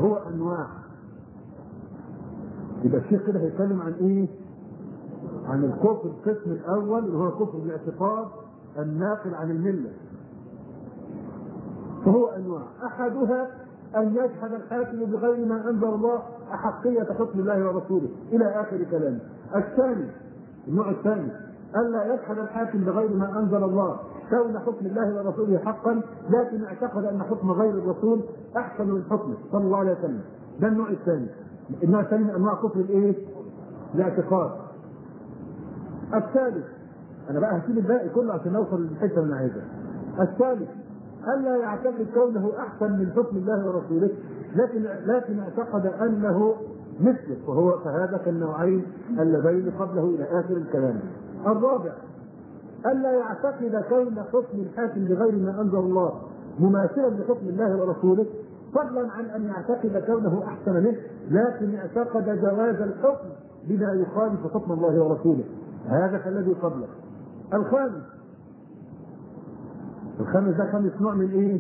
وهو انواع يبقى الشيخ كده هيتكلم عن ايه؟ عن الكفر القسم الاول اللي هو كفر الاعتقاد الناقل عن المله فهو انواع احدها ان يجحد الحاكم بغير ما انزل الله احقيه حكم الله ورسوله الى اخر كلامه الثاني النوع الثاني الا يجحد الحاكم بغير ما انزل الله كون حكم الله ورسوله حقا لكن اعتقد ان حكم غير الرسول احسن من حكمه صلى الله عليه وسلم ده النوع الثاني النوع الثاني من انواع كفر الايه؟ الاعتقاد الثالث انا بقى هسيب الباقي كله عشان نوصل للحته اللي انا عايزها الثالث الا يعتقد كونه احسن من حكم الله ورسوله لكن لكن اعتقد انه مثله وهو فهذا كالنوعين اللذين قبله الى اخر الكلام. الرابع الا يعتقد كون حكم الحاكم بغير ما انزل الله مماثلا لحكم الله ورسوله فضلا عن ان يعتقد كونه احسن منه لكن اعتقد جواز الحكم بما يخالف حكم الله ورسوله هذا كالذي قبله الخامس الخامس ده خامس نوع من ايه؟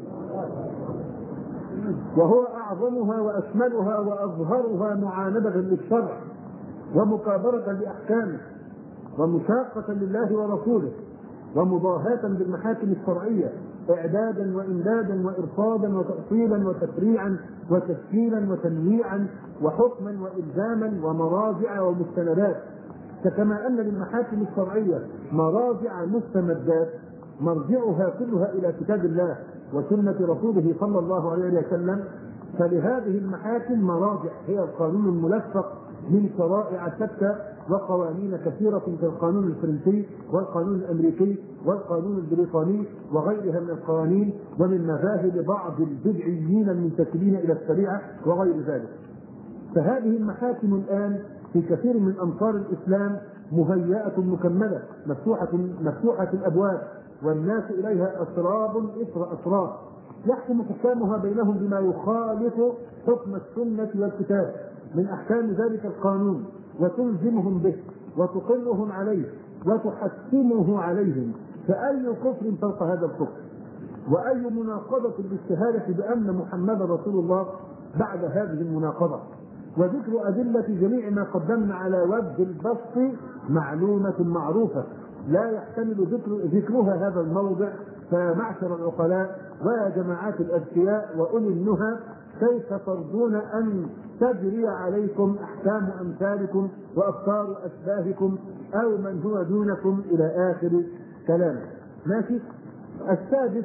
وهو اعظمها واشملها واظهرها معاندة للشرع ومكابرة لاحكامه ومشاقة لله ورسوله ومضاهاة بالمحاكم الشرعية إعدادا وإمدادا وإرصادا وتأصيلا وتفريعا وتشكيلا وتنويعا وحكما وإلزاما ومراجع ومستندات فكما أن للمحاكم الشرعية مراجع مستمدات مرجعها كلها إلى كتاب الله وسنة رسوله صلى الله عليه وسلم فلهذه المحاكم مراجع هي القانون الملفق من شرائع شتى وقوانين كثيرة كالقانون الفرنسي والقانون الأمريكي والقانون البريطاني وغيرها من القوانين ومن مذاهب بعض البدعيين المنتسبين إلى الشريعة وغير ذلك فهذه المحاكم الآن في كثير من أمصار الإسلام مهيئة مكملة مفتوحة مفتوحة الأبواب والناس إليها أسراب إثر أسراب يحكم حكامها بينهم بما يخالف حكم السنة والكتاب من أحكام ذلك القانون وتلزمهم به وتقرهم عليه وتحكمه عليهم فأي كفر فوق هذا الكفر وأي مناقضة للشهادة بأن محمدا رسول الله بعد هذه المناقضة وذكر أدلة جميع ما قدمنا على وجه البسط معلومة معروفة لا يحتمل ذكر ذكرها هذا الموضع فمعشر العقلاء ويا جماعات الأذكياء وأولي النهى كيف ترضون أن تجري عليكم أحكام أمثالكم وأفكار أشباهكم أو من هو دونكم إلى آخر كلامه ماشي السادس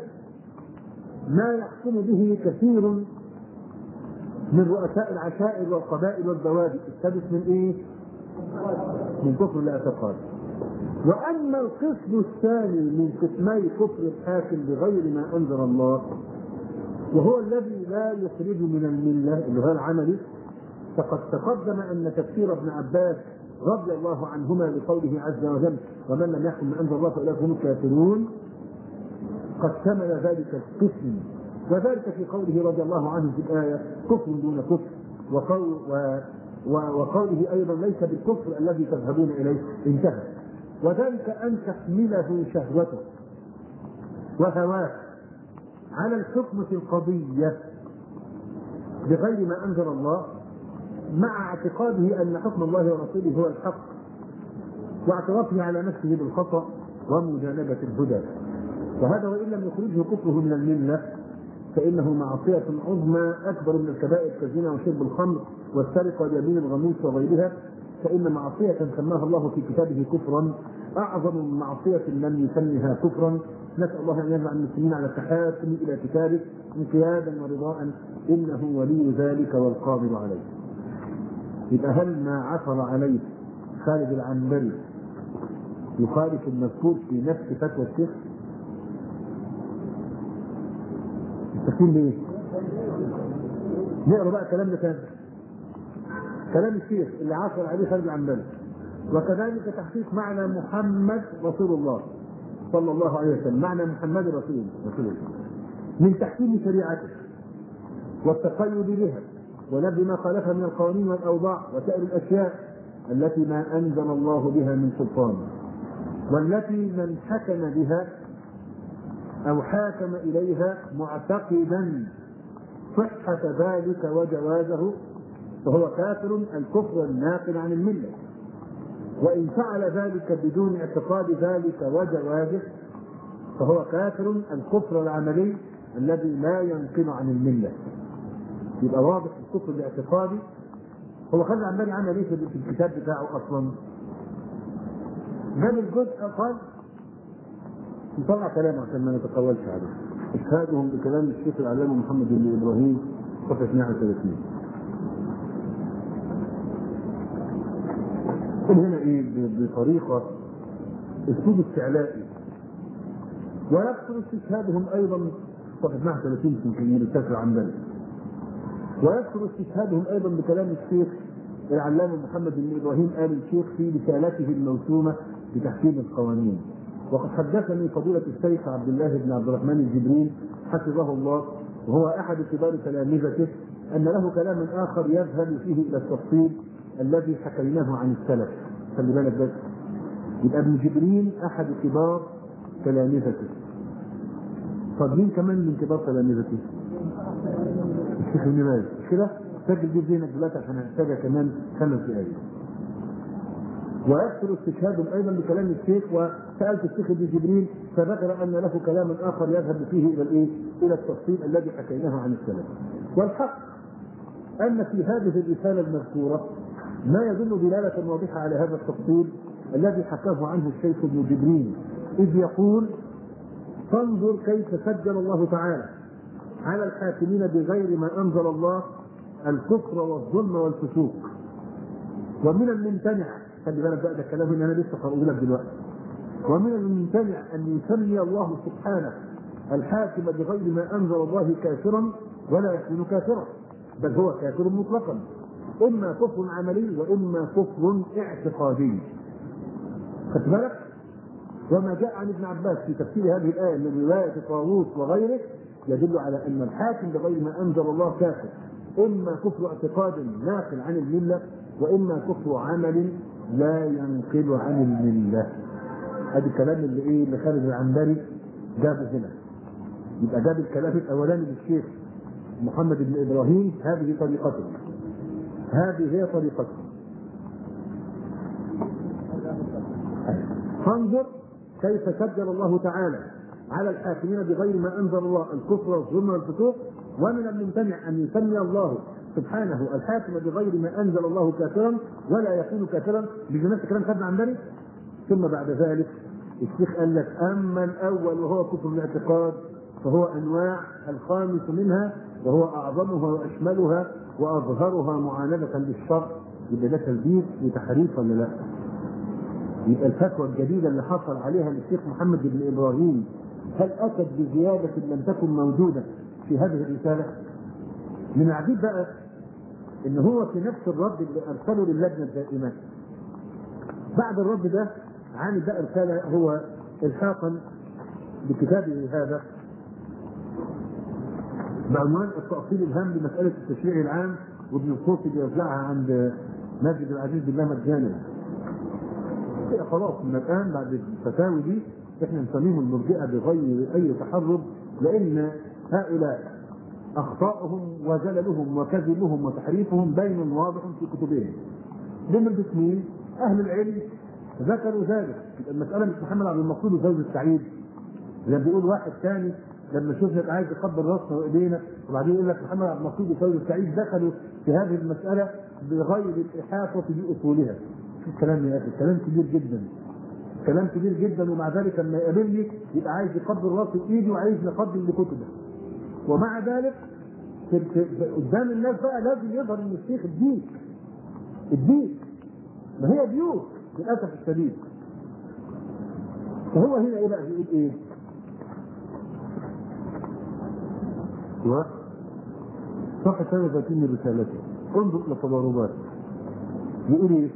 ما يحكم به كثير من رؤساء العشائر والقبائل والبوادي السادس من ايه؟ من كفر الاعتقاد واما القسم الثاني من قسمي كفر الحاكم بغير ما انزل الله وهو الذي لا يخرج من المله اللي هو العملي فقد تقدم ان تفسير ابن عباس رضي الله عنهما لقوله عز وجل ومن لم يحكم ما انزل الله فاولئك هم الكافرون قد شمل ذلك القسم وذلك في قوله رضي الله عنه في الآية كفر دون كفر وقول و وقوله أيضا ليس بالكفر الذي تذهبون إليه انتهى وذلك أن تحمله شهوته وهواه على الحكم في القضية بغير ما أنزل الله مع اعتقاده أن حكم الله ورسوله هو الحق واعترافه على نفسه بالخطأ ومجانبة الهدى وهذا وإن لم يخرجه كفره من الملة فإنه معصية عظمى أكبر من الكبائر كالزنا وشرب الخمر والسرقة واليمين الغموس وغيرها فإن معصية سماها الله في كتابه كفرا أعظم من معصية لم يسمها كفرا نسأل الله أن يجعل المسلمين على التحاكم إلى كتابه انقيادا ورضاء إنه ولي ذلك والقادر عليه يبقى هل ما عثر عليه خالد العنبري يخالف المذكور في نفس فتوى الشيخ؟ مستقيم ليه؟ نقرا بقى كلام ده تاني كلام الشيخ اللي عثر عليه خالد العنبري وكذلك تحقيق معنى محمد رسول الله صلى الله عليه وسلم معنى محمد رسول رسول الله من تحكيم شريعته والتقيد بها ونبذ ما خالفها من القوانين والاوضاع وسائر الاشياء التي ما انزل الله بها من سلطان والتي من حكم بها او حاكم اليها معتقدا صحة ذلك وجوازه فهو كافر الكفر الناقل عن الملة وإن فعل ذلك بدون اعتقاد ذلك وجوازه فهو كافر الكفر العملي الذي لا ينقل عن الملة يبقى واضح الكفر الاعتقادي هو خلى عمال عمل ايه في الكتاب بتاعه اصلا؟ جاب الجزء قال نطلع كلامه عشان ما نتقولش عليه اشهادهم بكلام الشيخ العلامه محمد بن ابراهيم صفحه 32 يقول هنا ايه بطريقه اسلوب استعلائي ويكثر استشهادهم ايضا صفحه 32 في الرساله عن ذلك ويكثر استشهادهم ايضا بكلام الشيخ العلامه محمد بن ابراهيم ال الشيخ في رسالته الموسومه بتحكيم القوانين وقد حدثني فضيلة الشيخ عبد الله بن عبد الرحمن الجبرين حفظه الله وهو أحد كبار تلامذته أن له كلام آخر يذهب فيه إلى التفصيل الذي حكيناه عن السلف خلي بالك بس يبقى ابن جبرين أحد كبار تلامذته طب مين كمان من كبار تلامذته؟ الشيخ ابن باز مش كده؟ سجل دي زينك دلوقتي عشان هنحتاجها كمان خمس دقايق ويكثر استشهاد ايضا بكلام الشيخ وسالت الشيخ ابن جبريل فذكر ان له كلاما اخر يذهب فيه الى الايه؟ الى التفصيل الذي حكيناه عن السلف. والحق ان في هذه الرساله المذكوره ما يدل دلاله واضحه على هذا التفصيل الذي حكاه عنه الشيخ ابن جبريل اذ يقول فانظر كيف سجل الله تعالى على الحاكمين بغير ما انزل الله الكفر والظلم والفسوق ومن الممتنع خلي بالك بقى ده الكلام اللي انا لسه هقوله لك دلوقتي ومن الممتنع ان يسمي الله سبحانه الحاكم بغير ما انزل الله كافرا ولا يكون كافرا بل هو كافر مطلقا اما كفر عملي واما كفر اعتقادي خدت بالك وما جاء عن ابن عباس في تفسير هذه الايه من روايه طاووس وغيره يدل على ان الحاكم بغير ما انزل الله كافر اما كفر اعتقاد ناقل عن المله واما كفر عمل لا ينقل عن المله ادي الكلام اللي ايه اللي خالد العنبري جابه هنا يبقى جاب الكلام الاولاني للشيخ محمد بن ابراهيم هذه طريقته هذه هي طريقته فانظر كيف سجل الله تعالى على الحاكمين بغير ما انزل الله الكفر والظلم والفسوق ومن الممتنع ان يسمي الله سبحانه الحاكم بغير ما انزل الله كافرا ولا يكون كافرا بنفس كلام خدنا عن ذلك ثم بعد ذلك الشيخ قال لك اما الاول وهو كفر الاعتقاد فهو انواع الخامس منها وهو اعظمها واشملها واظهرها معاندة للشر يبقى ده تلبيس وتحريف ولا لا؟ يبقى الفتوى الجديدة اللي حصل عليها للشيخ محمد بن ابراهيم هل اتت بزيادة لم تكن موجودة في هذه الرسالة؟ من العجيب بقى ان هو في نفس الرد اللي ارسله للجنة الدائمة بعد الرد ده عامل بقى رسالة هو الحاقا بكتابه هذا بعنوان التأصيل الهام لمسألة التشريع العام وابن القوسي بيوزعها عند ماجد العزيز بالله مجانا. خلاص من الآن بعد الفتاوي دي احنا نسميهم المرجئة بغير أي تحرر لأن هؤلاء أخطاؤهم وزللهم وكذبهم وتحريفهم بين واضح في كتبهم. ضمن الاثنين أهل العلم ذكروا ذلك المسألة مش محمد عبد المقصود وزوج السعيد زي بيقول واحد ثاني لما شفنا عايز يقبل راسنا وايدينا وبعدين يقول لك محمد عبد المقصود وفوز السعيد دخلوا في هذه المساله بغير الاحاطه باصولها. شوف كلام يا اخي كلام كبير جدا. كلام كبير جدا ومع ذلك لما يقابلني يبقى عايز يقبل راسي بايدي وعايز يقبل لكتبه. ومع ذلك في قدام الناس بقى لازم يظهر ان الشيخ الدين. الدين. ما هي بيوت للاسف الشديد. فهو هنا ايه بقى بيقول ايه؟ و صفحة 33 من رسالته انظر إلى تضاربات يقول إيه؟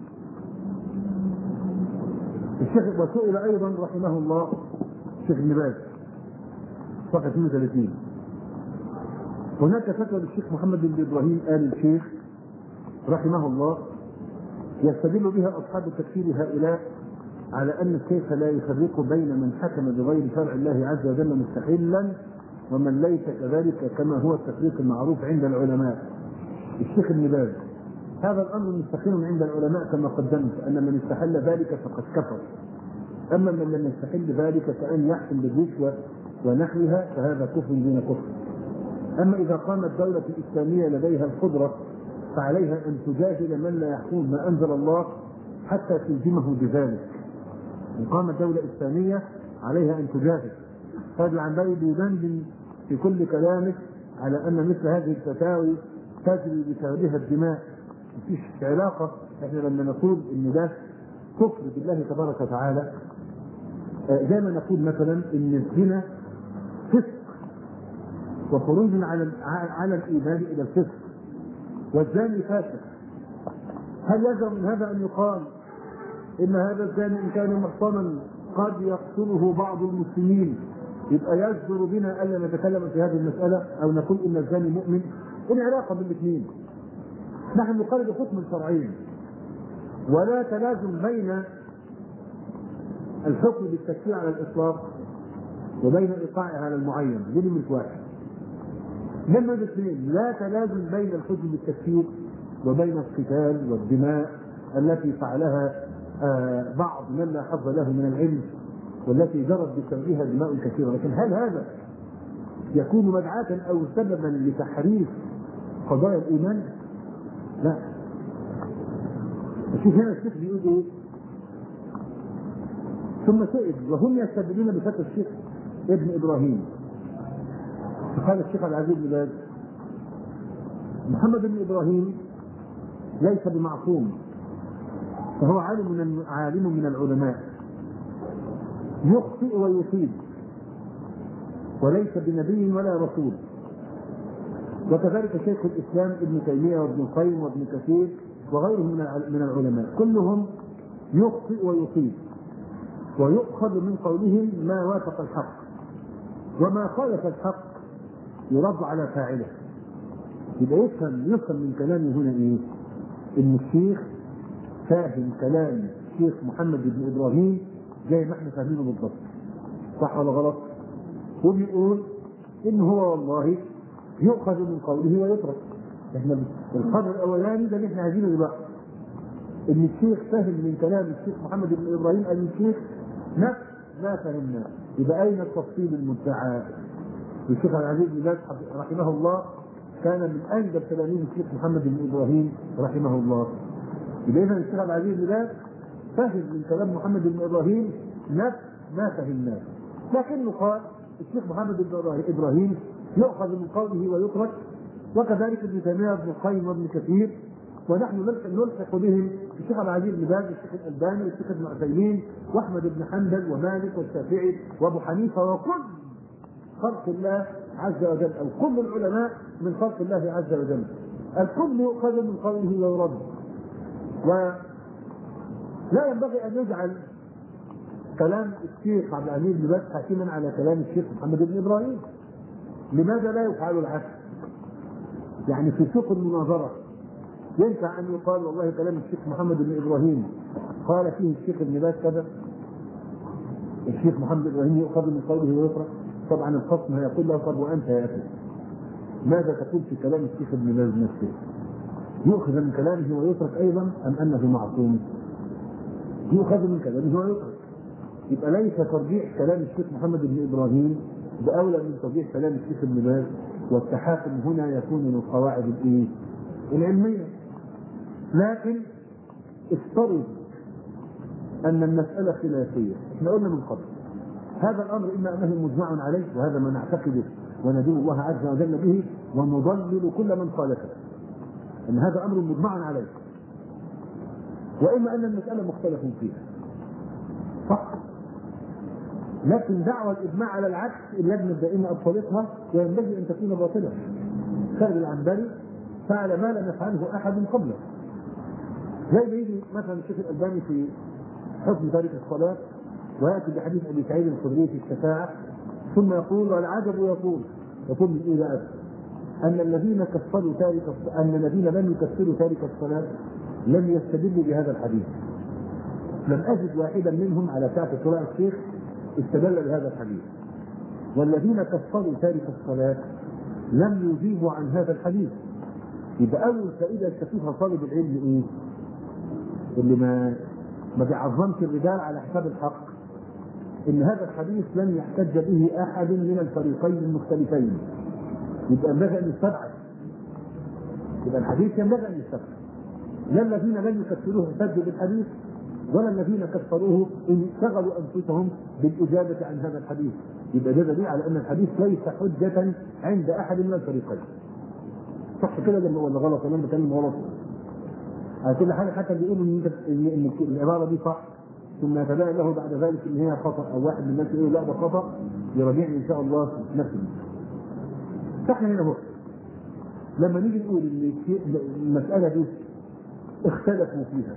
الشيخ وسئل أيضا رحمه الله الشيخ ابن باز صفحة 32 هناك فتوى للشيخ محمد بن إبراهيم آل الشيخ رحمه الله يستدل بها أصحاب التكفير هؤلاء على أن الشيخ لا يفرق بين من حكم بغير شرع الله عز وجل مستحلا ومن ليس كذلك كما هو التفريق المعروف عند العلماء الشيخ ابن باز هذا الامر مستقيم عند العلماء كما قدمت ان من استحل ذلك فقد كفر اما من لم يستحل ذلك كان يحكم بالرشوه ونحوها فهذا كفر دون كفر اما اذا قامت دوله اسلاميه لديها القدره فعليها ان تجاهل من لا يحكم ما انزل الله حتى تلزمه بذلك ان قامت دوله اسلاميه عليها ان تجاهد هذا العنبري بيدندن في كل كلامه على ان مثل هذه الفتاوي تجري بسببها الدماء مفيش علاقه احنا لما نقول ان ده كفر بالله تبارك وتعالى آه، زي ما نقول مثلا ان الزنا فسق وخروج على على الايمان الى الفسق والزاني فاسق هل يلزم من هذا ان يقال ان هذا الزاني ان كان محصنا قد يقتله بعض المسلمين يبقى يجدر بنا الا نتكلم في هذه المساله او نقول ان الزاني مؤمن ايه العلاقه بالاثنين؟ نحن نقرر حكم شرعي ولا تلازم بين الحكم بالتكفير على الاطلاق وبين ايقاعه على المعين دي نمره واحد نمرة اثنين لا تلازم بين الحكم بالتكفير وبين القتال والدماء التي فعلها آه بعض من لا حظ له من العلم والتي جرت بسببها دماء كثيره لكن هل هذا يكون مدعاة او سببا لتحريف قضايا الايمان؟ لا شوف هنا الشيخ بيقول ايه؟ ثم سئل وهم يستدلون بفتى الشيخ ابن ابراهيم فقال الشيخ عبد العزيز بن باز محمد بن ابراهيم ليس بمعصوم فهو عالم من عالم من العلماء يخطئ ويصيب وليس بنبي ولا رسول وكذلك شيخ الاسلام ابن تيميه وابن القيم وابن كثير وغيرهم من من العلماء كلهم يخطئ ويصيب ويؤخذ من قولهم ما وافق الحق وما خالف الحق يرد على فاعله يبقى يفهم يفهم من كلامي هنا ايه؟ ان الشيخ فاهم كلام الشيخ محمد بن ابراهيم زي ما احنا فاهمينه بالضبط صح ولا غلط؟ وبيقول ان هو والله يؤخذ من قوله ويترك احنا القدر الاولاني ده اللي احنا عايزينه دلوقتي ان الشيخ فهم من كلام الشيخ محمد بن ابراهيم ان الشيخ نفس ما فهمناه يبقى اين التفصيل المدعى؟ الشيخ عبد العزيز بن باز رحمه الله كان من انجب تلاميذ الشيخ محمد بن ابراهيم رحمه الله يبقى اذا الشيخ عبد العزيز بن باز فهم من كلام محمد بن ابراهيم نفس ما فهمناه لكنه قال الشيخ محمد بن ابراهيم يؤخذ من قوله ويترك وكذلك ابن تيميه وابن القيم وابن كثير ونحن نلحق بهم الشيخ عبد العزيز بن باز الشيخ الالباني والشيخ ابن عثيمين واحمد بن حنبل ومالك والشافعي وابو حنيفه وكل خلق الله عز وجل او كل العلماء من خلق الله عز وجل الكل يؤخذ من قوله ويرد ولا ينبغي ان يجعل كلام الشيخ عبد العزيز بن باز حاكما على كلام الشيخ محمد بن ابراهيم لماذا لا يفعل العكس؟ يعني في سوق المناظره ينفع ان يقال والله كلام الشيخ محمد بن ابراهيم قال فيه الشيخ ابن باز كذا الشيخ محمد بن ابراهيم يؤخذ من قوله ويترك طبعا الخصم هيقول له طب وانت يا اخي ماذا تقول في كلام الشيخ ابن باز نفسه؟ يؤخذ من كلامه ويترك ايضا ام انه معصوم؟ يؤخذ من كلامه ويترك يبقى ليس ترجيح كلام الشيخ محمد بن ابراهيم باولى من ترجيح كلام الشيخ ابن باز والتحاكم هنا يكون من القواعد الايه؟ العلميه لكن افترض ان المساله خلافيه احنا قلنا من قبل هذا الامر اما انه مجمع عليه وهذا ما نعتقده وندين الله عز وجل به ونضلل كل من خالفه ان هذا امر مجمع عليه واما ان المساله مختلف فيها صح لكن دعوى الاجماع على العكس اللجنه الدائمه ابطلتها وينبغي ان تكون باطله خالد العنبري فعل ما لم يفعله احد قبله زي ما يجي مثلا الشيخ الالباني في حكم تارك الصلاه وياتي بحديث ابي سعيد الخدري في الشفاعه ثم يقول والعجب يقول يقول من ايه بقى؟ ان الذين كفروا تارك ان الذين لم يكفروا تارك الصلاه لم يستدلوا بهذا الحديث. لم اجد واحدا منهم على ساعه طلوع الشيخ استدل بهذا الحديث. والذين كفروا تارك الصلاة لم يجيبوا عن هذا الحديث يبقى أول فائدة يستفيدها طالب العلم إيه؟ اللي ما ما بيعظمش الرجال على حساب الحق ان هذا الحديث لم يحتج به احد من الفريقين المختلفين يبقى ينبغي ان يستبعد يبقى الحديث ينبغي ان يستبعد لا الذين لم يكفروه احتجوا بالحديث ولا الذين كفروه ان شغلوا انفسهم بالاجابه عن هذا الحديث يبقى ده دليل على ان الحديث ليس حجه عند احد من الفريقين صح كده ولا ولا غلط ولا انا بتكلم غلط على كل حال حتى بيقولوا ان ان العباره دي صح ثم يتبين له بعد ذلك ان هي خطا او واحد من الناس يقول لا ده خطا يراجعني ان شاء الله في نفس فاحنا هنا هو لما نيجي نقول ان المساله دي اختلفوا فيها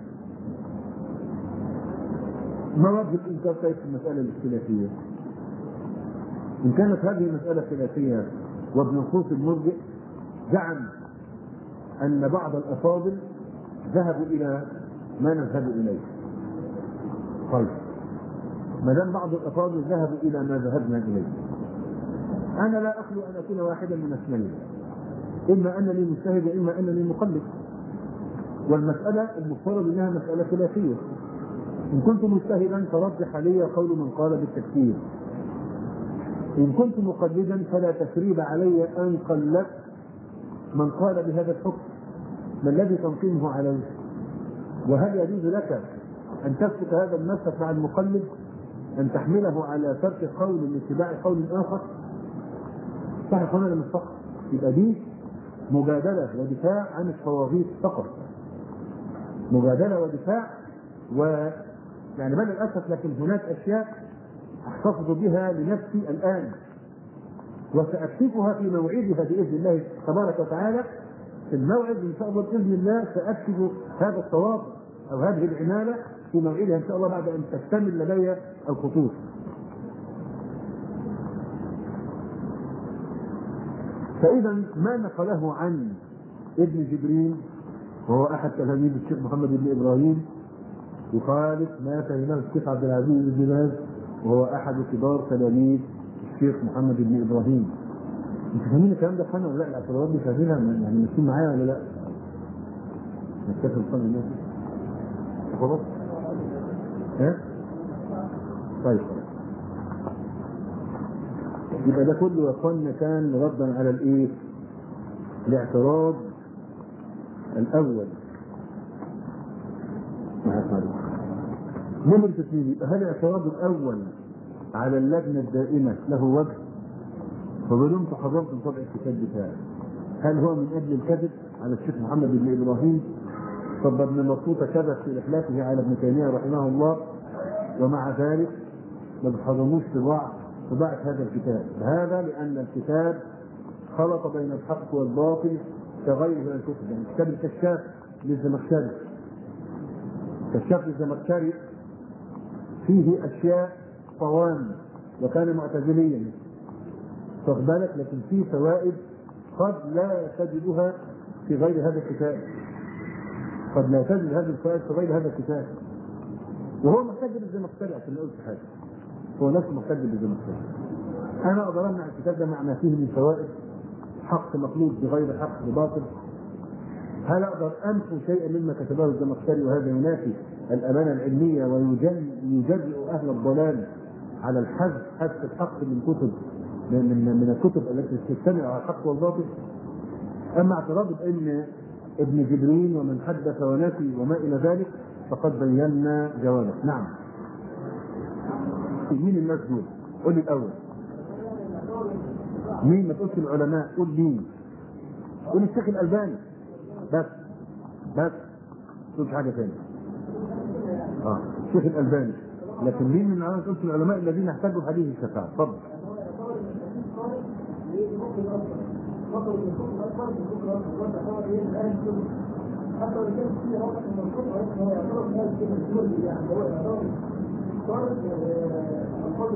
ما وجه الانكار طيب في المساله الاختلافيه؟ ان كانت هذه مساله خلافيه وابن الخوص المرجئ زعم ان بعض الافاضل ذهبوا الى ما نذهب اليه طيب ما دام بعض الافاضل ذهبوا الى ما ذهبنا اليه انا لا اخلو ان اكون واحدا من اثنين اما انني مجتهد واما انني مقلد والمساله المفترض انها مساله خلافيه ان كنت مجتهدا فرجح لي قول من قال بالتكفير ان كنت مقلدا فلا تثريب علي ان قلدت من قال بهذا الحكم ما الذي تنقيمه عليه وهل يجوز لك أن تسلك هذا المسلك مع المقلد أن تحمله على ترك قول لاتباع قول آخر صح يا مش صح يبقى دي مجادلة ودفاع عن الطواغيت فقط مجادلة ودفاع و يعني بل للأسف لكن هناك أشياء أحتفظ بها لنفسي الآن وسأكتفها في موعدها بإذن الله تبارك وتعالى في الموعد إن شاء الله بإذن الله سأكتب هذا الصواب أو هذه العمالة في موعدها ان شاء الله بعد ان تكتمل لدي الخطوط. فاذا ما نقله عن ابن جبريل وهو احد تلاميذ الشيخ محمد بن ابراهيم يخالف ما فهمه الشيخ عبد العزيز بن باز وهو احد كبار تلاميذ الشيخ محمد بن ابراهيم. انتوا فاهمين الكلام ده فانا ولا لا؟ الاعتراضات دي فاهمينها يعني ماشيين معايا ولا لا؟ نتكلم الفن الناس خلاص؟ ها؟ طيب يبقى ده كله يا اخوانا كان ردا على الايه؟ الاعتراض الاول نمرة اثنين يبقى هل الاعتراض الاول على اللجنه الدائمه له وجه؟ فظلمت حضرت طبع الكتاب بتاعي هل هو من اجل الكذب على الشيخ محمد بن ابراهيم طب ابن مطوطة كذب في إحلافه على ابن تيمية رحمه الله ومع ذلك ما بتحضرموش طباعة طباعة هذا الكتاب هذا لأن الكتاب خلط بين الحق والباطل كغيره من الكتب يعني كتاب الكشاف للزمخشري كشاف للزمخشري فيه أشياء طوام وكان معتزليا خد بالك لكن فيه فوائد قد لا تجدها في غير هذا الكتاب قد لا تجد هذه الفوائد في غير هذا الكتاب وهو محتاج بالزمخشري عشان ما اقولش حاجه هو نفسه محتاج بالزمخشري انا اقدر امنع الكتاب ده مع ما فيه من فوائد حق مخلوق بغير حق بباطل هل اقدر انفو شيئا مما كتبه الزمخشري وهذا ينافي الامانه العلميه ويجرئ اهل الضلال على الحذف حذف الحق من كتب من, من, من الكتب التي تجتمع على الحق والباطل اما اعتراض بان ابن جبريل ومن حدث ونسي وما الى ذلك فقد بينا جوابه نعم مين الناس دول؟ قول لي الاول مين ما تقولش العلماء قول مين قول الشيخ الالباني بس بس ما تقولش حاجه ثانيه اه الشيخ الالباني لكن مين من العلماء تقولش العلماء الذين احتاجوا حديث الشفاعه اتفضل حتى لو كان في رفع المنصوب ولكن هو يعتبر من هذا الجزء يعني هو يعتبر صارت الفاظ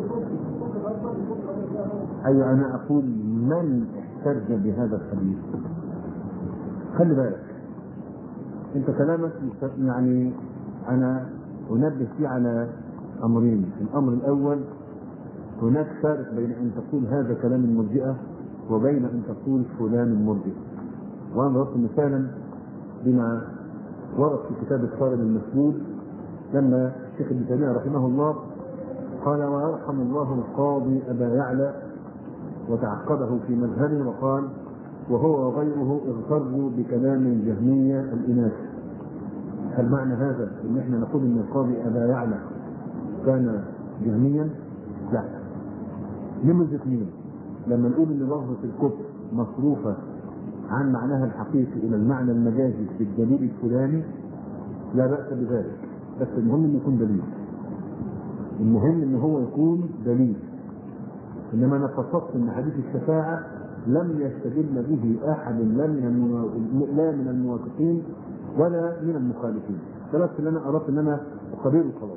ايوه انا اقول من احتج بهذا الحديث خلي بالك انت كلامك يعني انا انبه فيه على امرين الامر الاول هناك فارق بين ان تقول هذا كلام المرجئه وبين ان تقول فلان مرجئ وانا ضربت مثالا بما ورد في كتاب الصارم المسلول لما الشيخ ابن تيميه رحمه الله قال ويرحم الله القاضي ابا يعلى وتعقبه في مذهبه وقال وهو وغيره اغتروا بكلام الجهميه الاناث هل معنى هذا ان احنا نقول ان القاضي ابا يعلى كان جهميا؟ لا نمرة اثنين لما نقول ان لفظة الكفر مصروفة عن معناها الحقيقي الى المعنى المجازي في الدليل الفلاني لا بأس بذلك بس المهم انه يكون دليل المهم ان هو يكون دليل انما انا قصدت ان حديث الشفاعة لم يستدل به احد لا من المو... لا من الموافقين ولا من المخالفين ده بس اللي انا اردت ان انا اقرره خلاص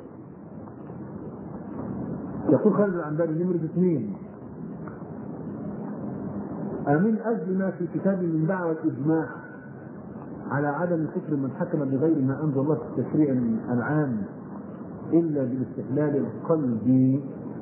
يقول خالد العنبري نمرة اثنين من أجل ما في كتاب من دعوى الإجماع على عدم كفر من حكم بغير ما أنزل الله في التشريع العام إلا بالاستحلال القلبي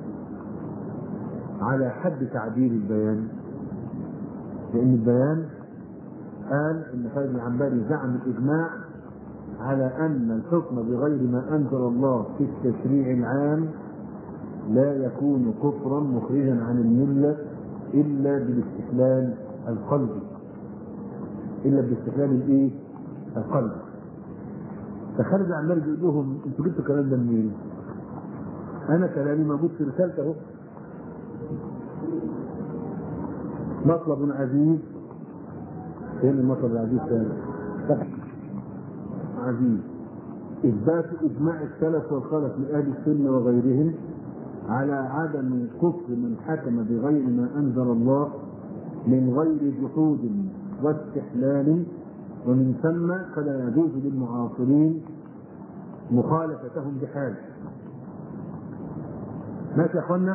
على حد تعبير البيان لأن البيان قال إن خالد العنبري زعم الإجماع على أن الحكم بغير ما أنزل الله في التشريع العام لا يكون كفرا مخرجا عن الملة إلا بالاستحلال القلبي إلا بالاستحلال الإيه؟ القلب فخالد العمال بيقول لهم انتوا جبتوا الكلام ده منين؟ أنا كلامي موجود في رسالته أهو مطلب عزيز فين المطلب العزيز تاني؟ عزيز إثبات إجماع السلف والخلف من أهل السنة وغيرهم على عدم كفر من حكم بغير ما أنزل الله من غير جحود واستحلال ومن ثم فلا يجوز للمعاصرين مخالفتهم بحال ماشي يا اخوانا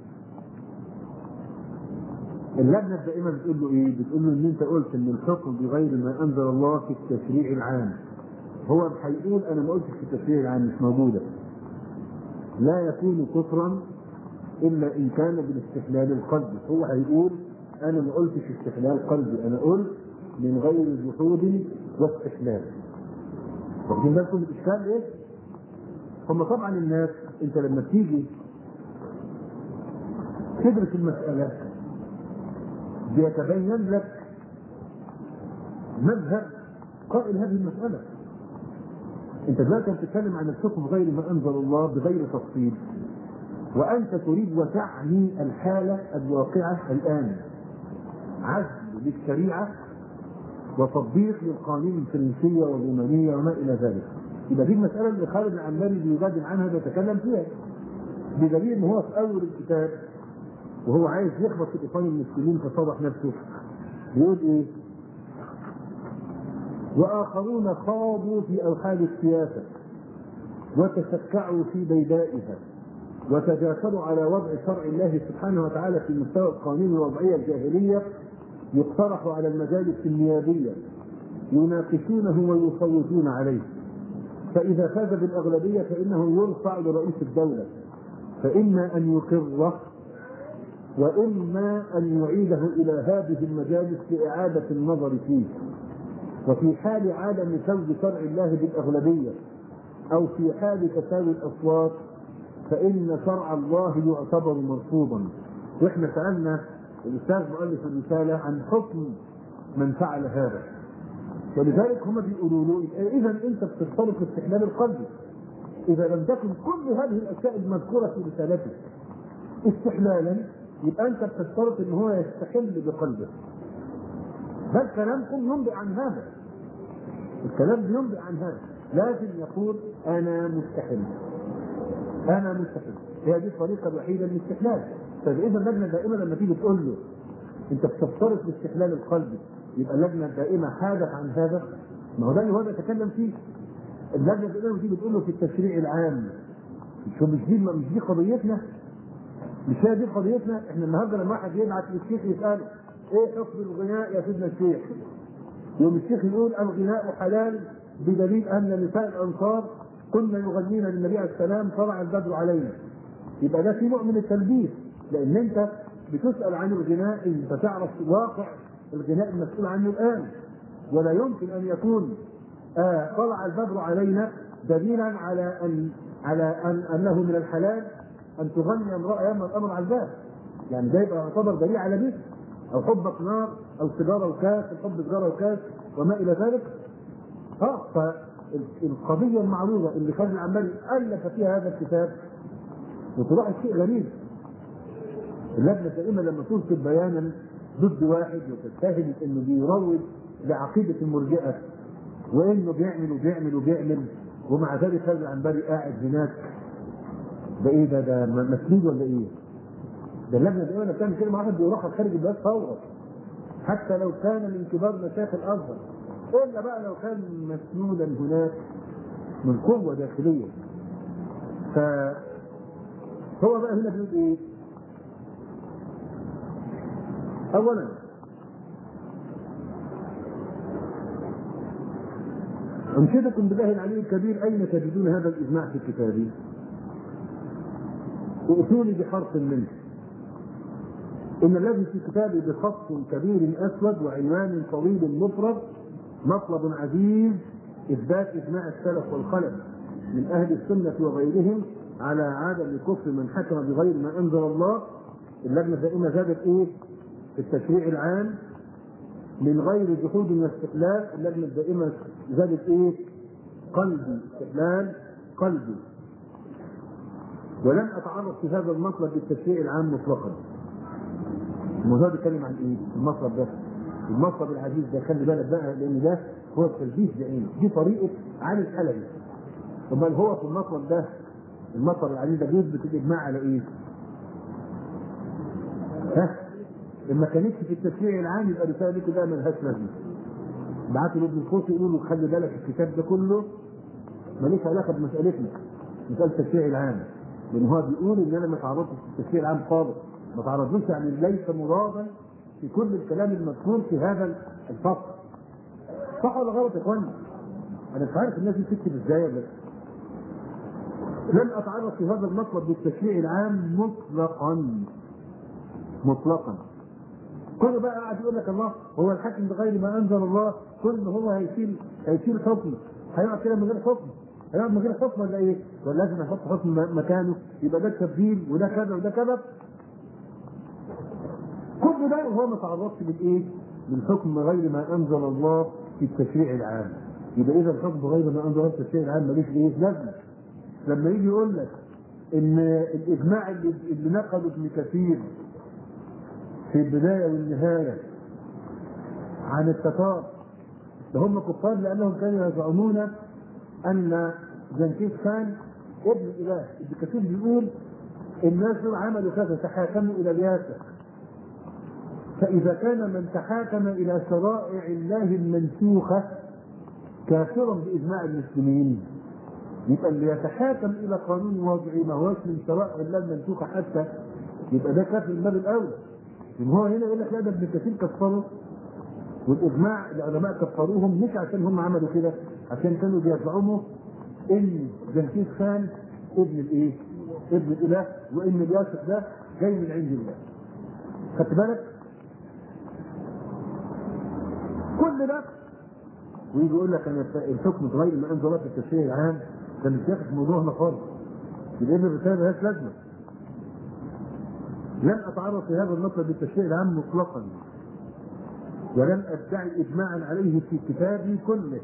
اللجنة الدائمة بتقول له ايه؟ بتقول له ان انت قلت ان الحكم بغير ما انزل الله في التشريع العام. هو هيقول انا ما قلتش في التشريع العام مش موجودة. لا يكون كفرا الا ان كان بالاستحلال القلبي هو هيقول انا ما قلتش استحلال قلبي انا قلت من غير جحود واستحلال واخدين بالكم الاشكال ايه؟ هم طبعا الناس انت لما تيجي تدرس المسألة بيتبين لك مذهب قائل هذه المسألة انت دلوقتي بتتكلم عن الحكم غير ما انزل الله بغير تفصيل وانت تريد وتعني الحاله الواقعه الان عزل للشريعه وتطبيق للقوانين الفرنسيه والرومانيه وما الى ذلك يبقى دي المساله اللي خالد العنبري بيجادل عنها بيتكلم فيها بدليل ان هو في اول الكتاب وهو عايز يخبط في الاخوان المسلمين فصرح نفسه بيقول ايه؟ واخرون خاضوا في اوحال السياسه وتشكعوا في بيدائها وتجاسروا على وضع شرع الله سبحانه وتعالى في مستوى القانون الوضعيه الجاهليه يقترح على المجالس النيابيه يناقشونه ويصوتون عليه فاذا فاز بالاغلبيه فانه يرفع لرئيس الدوله فاما ان يقره واما ان يعيده الى هذه المجالس لاعاده النظر فيه وفي حال عدم فوز شرع الله بالاغلبيه او في حال تساوي الاصوات فان شرع الله يعتبر مرفوضا واحنا سالنا الاستاذ مؤلف الرساله عن حكم من فعل هذا ولذلك هم بيقولوا له اذا انت بتشترط استحلال القلب اذا لم تكن كل هذه الاشياء المذكوره في رسالتك استحلالا يبقى انت بتشترط ان هو يستحل بقلبه بل كلامكم ينبئ عن هذا الكلام بينبئ عن هذا لازم يقول انا مستحل انا مستحل هي دي الطريقه الوحيده للاستحلال فاذا اللجنه الدائمه لما تيجي تقول له انت بتفترض الاستحلال القلبي يبقى اللجنه الدائمه حادث عن هذا ما هو ده اللي هو بيتكلم فيه اللجنه الدائمه بتيجي تقول له في التشريع العام مش مش دي مش دي قضيتنا مش هي دي قضيتنا احنا النهارده لما واحد يبعت للشيخ يساله ايه حكم الغناء يا سيدنا الشيخ؟ يوم الشيخ يقول الغناء حلال بدليل ان نساء الانصار كنا يغنين للنبي عليه السلام طلع البدر علينا. يبقى ده في نوع من التلبيس لان انت بتسال عن الغناء انت تعرف واقع الغناء المسؤول عنه الان ولا يمكن ان يكون آه طلع البدر علينا دليلا على ان على ان انه من الحلال ان تغني امراه يوم الامر على الباب يعني ده يبقى يعتبر دليل على ذلك او حبك نار او سيجاره وكاس الحب سيجاره وكاس وما الى ذلك اه فالقضيه المعروضه اللي خالد العمالي الف فيها هذا الكتاب وتلاحظ شيء غريب اللجنه دائما لما تنصب بيانا ضد واحد وتتهم انه بيروج لعقيده المرجئه وانه بيعمل وبيعمل وبيعمل ومع ذلك خالد العنبري قاعد هناك ده ايه ده ده مسنود ولا ايه؟ ده اللجنه دائما بتعمل كلمه واحد بيروح خارج البلاد فورا حتى لو كان من كبار مشايخ الازهر الا بقى لو كان مسنودا هناك من قوه داخليه ف هو بقى هنا بيقول ايه؟ اولا أنشدكم بالله العلي الكبير أين تجدون هذا الإجماع في كتابي؟ ائتوني بحرف منه إن الذي في كتابي بخط كبير أسود وعنوان طويل مفرد مطلب عزيز إثبات إجماع السلف والخلف من أهل السنة وغيرهم على عدم كفر من حكم بغير ما أنزل الله اللجنة دائما زادت إيه؟ في التشريع العام من غير جحود واستقلال اللجنة دائما زادت إيه؟ قلبي استقلال قلبي ولن أتعرض في هذا المطلب بالتشريع العام مطلقا الموضوع بيتكلم عن ايه؟ المطلب ده المطلب العزيز ده خلي بالك بقى لان ده هو التلبيس بعينه دي طريقه علي الحلبي امال هو في المطلب ده المطلب العزيز ده بيثبت الاجماع على ايه؟ ها؟ لما كانتش في التشريع العام يبقى رساله دي كده ملهاش لازمه بعتوا لابن القوسي يقولوا خلي بالك الكتاب ده كله ملوش علاقه بمسالتنا مساله التشريع العام لان هو بيقول ان انا ما تعرضتش في التشريع العام خالص ما تعرضوش يعني ليس مرادا في كل الكلام المذكور في هذا الفصل صح ولا غلط يا اخوانا؟ انا مش عارف الناس دي بتكتب ازاي ولا لن اتعرض في هذا المطلب بالتشريع العام مطلقا مطلقا كل بقى قاعد يقول لك الله هو الحاكم بغير ما انزل الله كل ما هو هيشيل هيشيل حكم هيقعد كده من غير حكم هيقعد من غير حكم ولا ايه؟ ولا لازم يحط حكم مكانه يبقى ده تبديل وده كذا وده كذا كل ده وهو ما تعرضش بالايه؟ بالحكم غير ما انزل الله في التشريع العام. يبقى اذا الحكم غير ما انزل الله في التشريع العام ملوش ايه؟ لازمه. لما يجي يقول لك ان الاجماع اللي, اللي نقله ابن كثير في البدايه والنهايه عن التتار ده هم كفار لانهم كانوا يزعمون ان جنكيز خان ابن الاله ابن كثير بيقول الناس دول عملوا كذا تحاكموا الى الياسر فإذا كان من تحاكم إلى شرائع الله المنسوخة كافرا بإجماع المسلمين يبقى اللي يتحاكم إلى قانون وضعي ما هوش من شرائع الله المنسوخة حتى يبقى ده كافر من باب الأولى إن هو هنا يقول لك لا ده ابن كثير كفره والإجماع العلماء كفروهم مش عشان هم عملوا كده عشان كانوا بيزعموا إن جنكيز خان ابن الإيه؟ ابن الإله وإن الياسر ده جاي من عند الله خدت بالك؟ كل ده ويجي يقول لك ان الحكم غير ما انزل الله في التشريع العام ده مش داخل في موضوعنا خالص يبقى الرساله مالهاش لازمه لن اتعرض في هذا المطلب بالتشريع العام مطلقا ولن ادعي اجماعا عليه في كتابي كله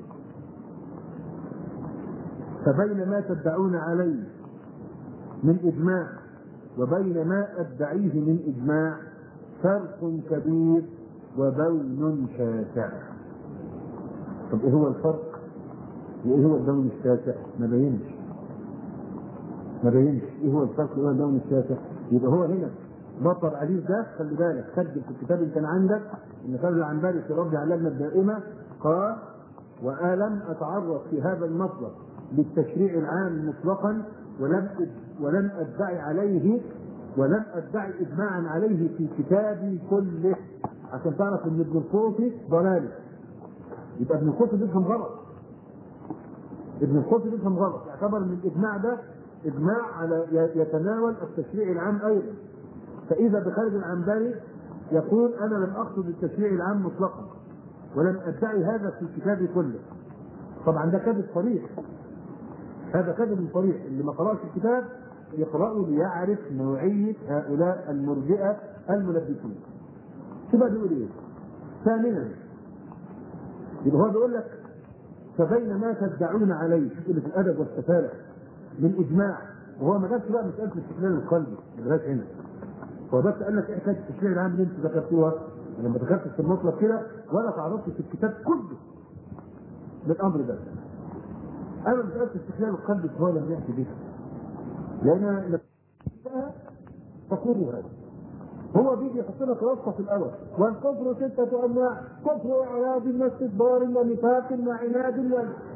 فبين ما تدعون عليه من اجماع وبين ما ادعيه من اجماع فرق كبير وبون شاسع طب ايه هو الفرق وايه هو البون الشاسع ما بينش ما بينش ايه هو الفرق وايه هو البون الشاسع يبقى هو هنا بطر عزيز ده خلي بالك سجل في الكتاب اللي كان عندك ان خالد العنبري في رد على اللجنه الدائمه قال والم اتعرض في هذا المطلب بالتشريع العام مطلقا ولم ولم ادعي عليه ولم ادعي اجماعا عليه في كتابي كله عشان تعرف ان ابن القوسي ضلالي يبقى ابن القوسي بيفهم غلط ابن القوسي بيفهم غلط يعتبر ان الاجماع ده اجماع على يتناول التشريع العام ايضا فاذا بخالد العنبري يقول انا لم اقصد التشريع العام مطلقا ولم ادعي هذا في الكتاب كله طبعا ده كذب صريح هذا كذب صريح اللي ما قرأش الكتاب يقرأه ليعرف نوعية هؤلاء المرجئة الملبسين شو بقى بيقول ايه؟ ثانيا يبقى هو بيقول لك فبين ما تدعون عليه شوف اللي في الادب والسفاله من اجماع وهو ما جابش بقى مساله الاستقلال القلبي ما جابهاش هنا هو بس قال لك ايه حكايه التشريع العام اللي انتوا ذكرتوها لما ذكرت في المطلق كده ولا تعرضت في الكتاب كله للامر ده اما مساله استقلال القلب فهو لم ياتي بها لان تقول هذا هو بيجي يحط لك رصه في الاول والكفر سته انواع كفر اعراض واستكبار ونفاق وعناد و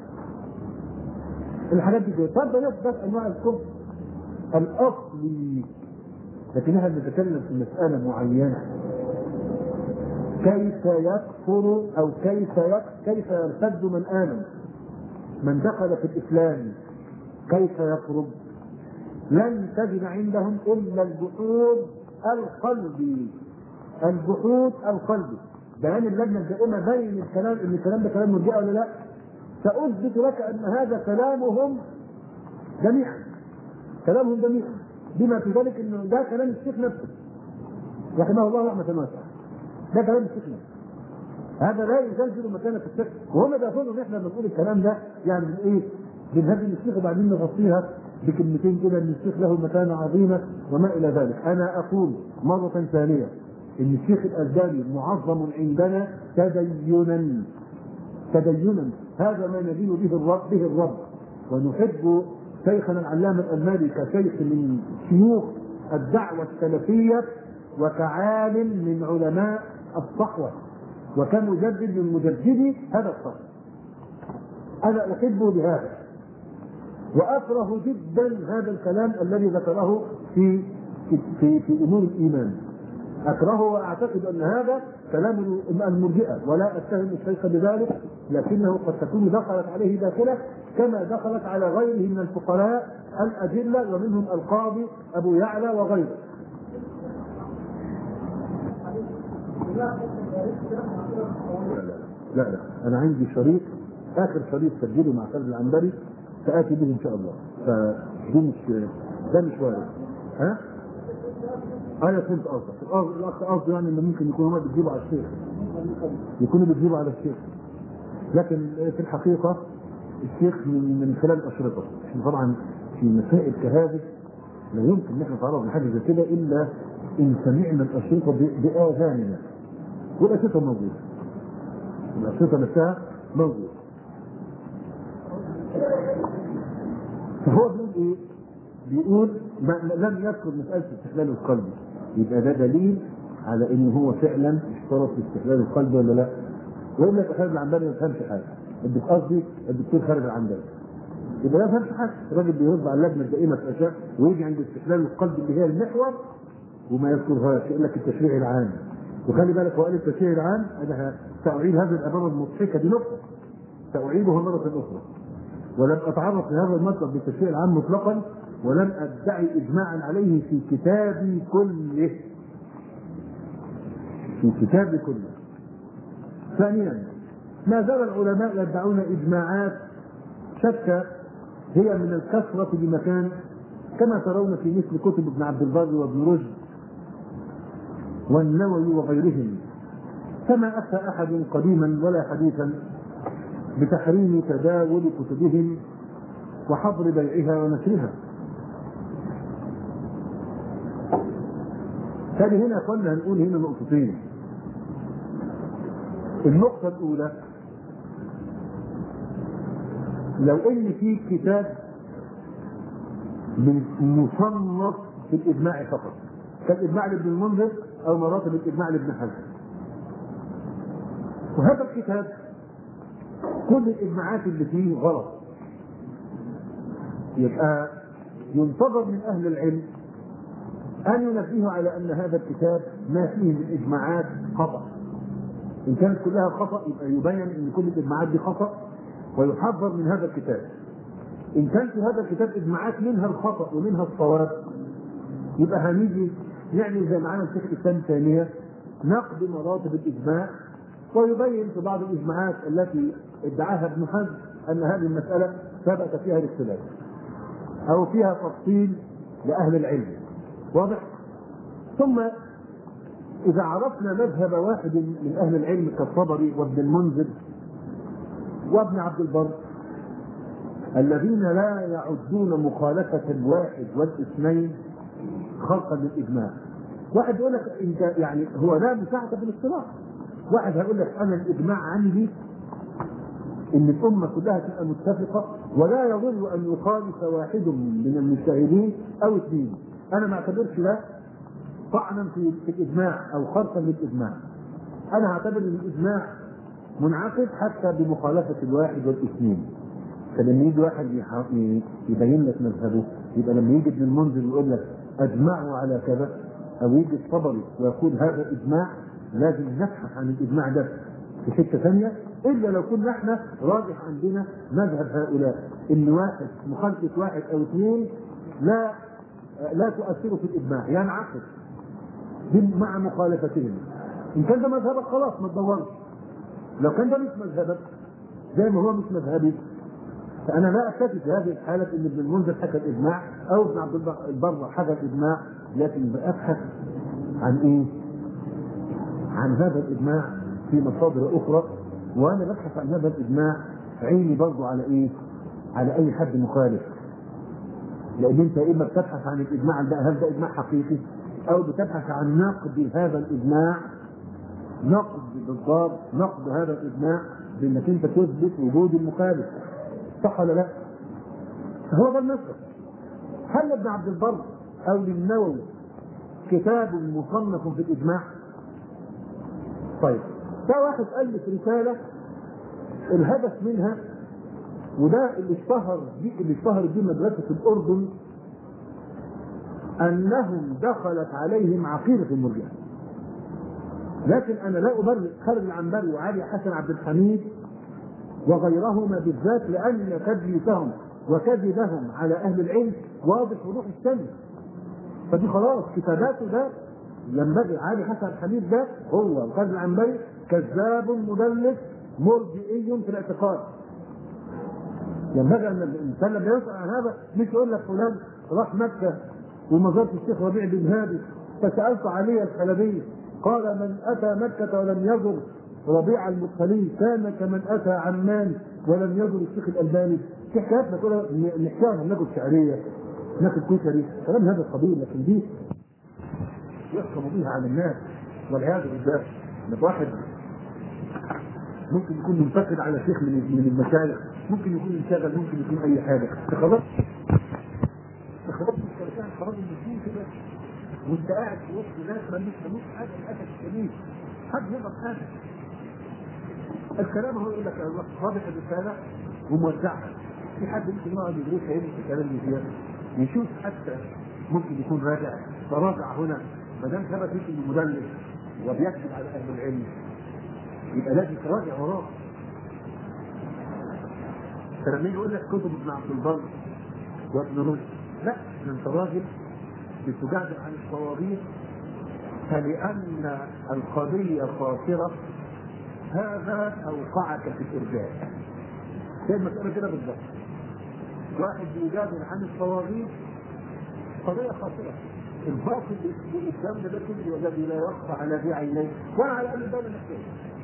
الحاجات دي كده طب بلاش بس انواع الكفر الاصلي لكن احنا بنتكلم في مساله معينه كيف يكفر او كيف كيف يرتد من امن من دخل في الاسلام كيف يخرج لن تجد عندهم الا الجحود القلبي الجحود القلبي بيان اللجنه الدائمه بين الكلام ان الكلام ده كلام مرجئه ولا لا ساثبت لك ان هذا كلامهم جميعا كلامهم جميعا بما في ذلك انه ده كلام الشيخ نفسه رحمه الله رحمه واسعه ده كلام الشيخ نفسه هذا لا يزلزل مكانه الشيخ وهم بيقولوا ان احنا بنقول الكلام ده يعني من ايه؟ بنهدي الشيخ وبعدين نغطيها بكلمتين كده ان الشيخ له مكانه عظيمه وما الى ذلك، انا اقول مره ثانيه ان الشيخ الالباني معظم عندنا تدينا تدينا هذا ما ندين به الرب به الرب ونحب شيخنا العلامه الالماني كشيخ من شيوخ الدعوه السلفيه وكعالم من علماء الصحوه وكمجدد من مجددي هذا الصف انا احبه بهذا واكره جدا هذا الكلام الذي ذكره في في في, في امور الايمان اكرهه واعتقد ان هذا كلام المرجئه ولا اتهم الشيخ بذلك لكنه قد تكون دخلت عليه داخله كما دخلت على غيره من الفقراء الادله ومنهم القاضي ابو يعلى وغيره. لا لا انا عندي شريط اخر شريط سجله مع خالد العنبري ساتي به ان شاء الله فدي مش ده مش وارد ها؟ انا فهمت قصدك الاخ قصده يعني انه ممكن يكون هم بتجيبوا على الشيخ يكونوا بتجيبوا على الشيخ لكن في الحقيقه الشيخ من, من خلال الاشرطه احنا طبعا في مسائل كهذه لا يمكن ان احنا نتعرض لحاجه زي كده الا ان سمعنا الاشرطه باذاننا والاشرطه موجوده الاشرطه نفسها موجوده فهو بيقول ايه؟ بيقول ما لم يذكر مساله استحلال القلب يبقى ده دليل على ان هو فعلا اشترط في استحلال القلب ولا لا؟ ويقول لك خالد العنبري ما فهمش حاجه قصدي الدكتور خالد العنبري يبقى ما فهمش حاجه الراجل بيرد على اللجنه الدائمه في اشياء ويجي عند استحلال القلب اللي هي المحور وما يذكرهاش يقول لك التشريع العام وخلي بالك هو قال التشريع العام انا ساعيد هذه العباره المضحكه بنقطه ساعيدها مره اخرى ولم اتعرض لهذا المطلب بالتشريع العام مطلقا ولم ادعي اجماعا عليه في كتابي كله في كتابي كله ثانيا ما زال العلماء يدعون اجماعات شتى هي من الكثرة بمكان كما ترون في مثل كتب ابن عبد البر وابن رشد والنووي وغيرهم كما أفتى أحد قديما ولا حديثا بتحريم تداول كتبهم وحظر بيعها ونشرها ثاني هنا قلنا هنقول هنا نقطتين النقطة الأولى لو ان في كتاب مصنف في الاجماع فقط كالاجماع لابن المنذر او مراتب الاجماع لابن حزم وهذا الكتاب كل الاجماعات اللي فيه غلط يبقى ينتظر من اهل العلم ان ينبهوا على ان هذا الكتاب ما فيه من اجماعات خطا ان كانت كلها خطا يبقى يبين ان كل الاجماعات دي خطا ويحذر من هذا الكتاب إن كان في هذا الكتاب إجماعات منها الخطأ ومنها الصواب يبقى هنيجي يعني زي ما عمل شيخ الاسلام ثانيه نقد مراتب الاجماع ويبين في بعض الاجماعات التي ادعاها ابن حزم ان هذه المساله ثبت فيها الاختلاف او فيها تفصيل لاهل العلم واضح؟ ثم اذا عرفنا مذهب واحد من اهل العلم كالطبري وابن المنذر وابن عبد البر الذين لا يعدون مخالفة الواحد والاثنين خلقا للإجماع. واحد يقول لك أنت يعني هو لا مساحة في الاصطلاح. واحد هيقول لك أنا الإجماع عندي ان الامه كلها تبقى متفقه ولا يضر ان يخالف واحد من المجتهدين او اثنين انا ما اعتبرش ده طعنا في في الاجماع او خرقا للاجماع انا هعتبر ان الاجماع منعقد حتى بمخالفه الواحد والاثنين فلما يجي واحد يح- يبين لك مذهبه يبقى لما يجي ابن المنذر يقول لك اجمعوا على كذا او يجي الطبري ويقول هذا اجماع لازم نبحث عن الاجماع ده في حته ثانيه الا لو كنا احنا راجح عندنا مذهب هؤلاء ان واحد مخالفه واحد او اثنين لا لا تؤثر في الاجماع ينعقد بال- مع مخالفتهم ان كان ده مذهبك خلاص ما تدورش لو كان ده مش مذهبك زي ما هو مش مذهبي فانا لا اكتفي في هذه الحاله ان ابن المنذر حكى الاجماع او ابن عبد البر- البر حكى الاجماع لكن بابحث عن ايه؟ عن هذا الاجماع في مصادر اخرى وانا ببحث عن هذا الاجماع عيني برضه على ايه؟ على اي حد مخالف لان انت اما بتبحث عن الاجماع ده هل ده اجماع حقيقي او بتبحث عن نقد هذا الاجماع نقد بالضبط نقد هذا الاجماع بانك انت تثبت وجود المخالف صح ولا لا؟ هو ده المسألة هل ابن عبد البر او للنووي كتاب مصنف في الاجماع؟ طيب ده واحد الف رساله الهدف منها وده اللي اشتهر دي اللي اشتهر دي مدرسه الاردن انهم دخلت عليهم عقيده المرجئه لكن انا لا ابرر خالد العنبري وعلي حسن عبد الحميد وغيرهما بالذات لان تدليسهم وكذبهم على اهل العلم واضح وضوح الشمس فدي خلاص كتاباته ده ينبغي علي حسن الحميد ده هو وخالد العنبري كذاب مدلس مرجئي في الاعتقاد ينبغي ان الانسان لما يسال عن هذا مش يقول لك فلان راح مكه ومزارة الشيخ ربيع بن هادي فسالت علي الحلبي قال من اتى مكه ولم يزر ربيع المدخلي كان كمن اتى عمان ولم يزر الشيخ الالباني في حكايات نقولها نحكيها ناكل شعريه ناكل كشري كلام هذا القبيل لكن دي يحكم بها على الناس والعياذ بالله ان واحد ممكن يكون منتقد على شيخ من من المشايخ ممكن يكون انشغل ممكن يكون اي حاجه خلاص خلاص الشركات خلاص النجوم كده وانت قاعد في وسط ناس ما مش حاجه للاسف الشديد حد يقدر حاجه الكلام هو يقول لك الله واضح الرساله وموزعها في حد ممكن يقعد يدرسها يمشي الكلام اللي فيها يشوف حتى ممكن يكون راجع تراجع هنا ما دام ثبت انه مدلس وبيكذب على اهل العلم يبقى لازم تراجع وراه فلما يقول لك كتب ابن عبد البر وابن رشد لا ده انت راجل بتجادل عن الصواريخ فلان القضيه خاسره هذا اوقعك في الارجاء هي المساله كده بالظبط واحد بيجادل عن الصواريخ قضيه خاسره الباطل بالاسلام ده كله الذي لا يخفى على ذي عينيه ولا على اهل الدوله نفسهم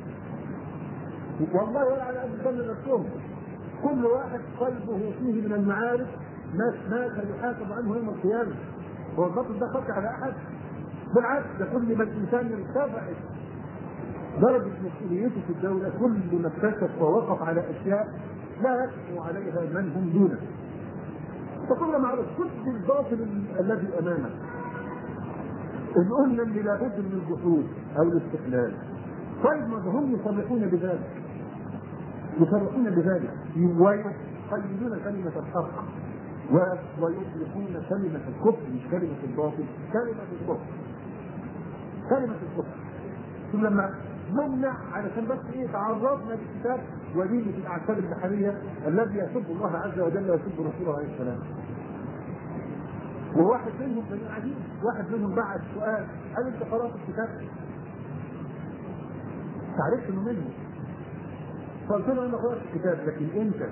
والله ولا على اهل الدوله نفسهم كل واحد قلبه فيه من المعارف ما ما سيحاسب عنه يوم القيامه هو الباطل ده خطر على احد بالعكس ده كل ما الانسان يرتفع درجة مسؤوليته في الدولة كل ما اكتشف ووقف على أشياء لا يكفو عليها من هم دونه. فكل ما عرف كل الباطل الذي أمامك. إذ قلنا إن لابد من الجحود أو الاستقلال. طيب ما هم يصرحون بذلك. يصرحون بذلك ويقيدون كلمة الحق ويطلقون كلمة الكفر مش كلمة الباطل كلمة الكفر كلمة الكفر ثم لما نمنع علشان بس ايه تعرضنا للكتاب ودين في الاعتاب البحريه الذي يسب الله عز وجل ويسب رسوله عليه السلام. وواحد منهم كانوا قاعدين واحد منهم بعت سؤال هل انت قرات الكتاب؟ تعرفت انه منه فقلت له انا قرات الكتاب لكن انت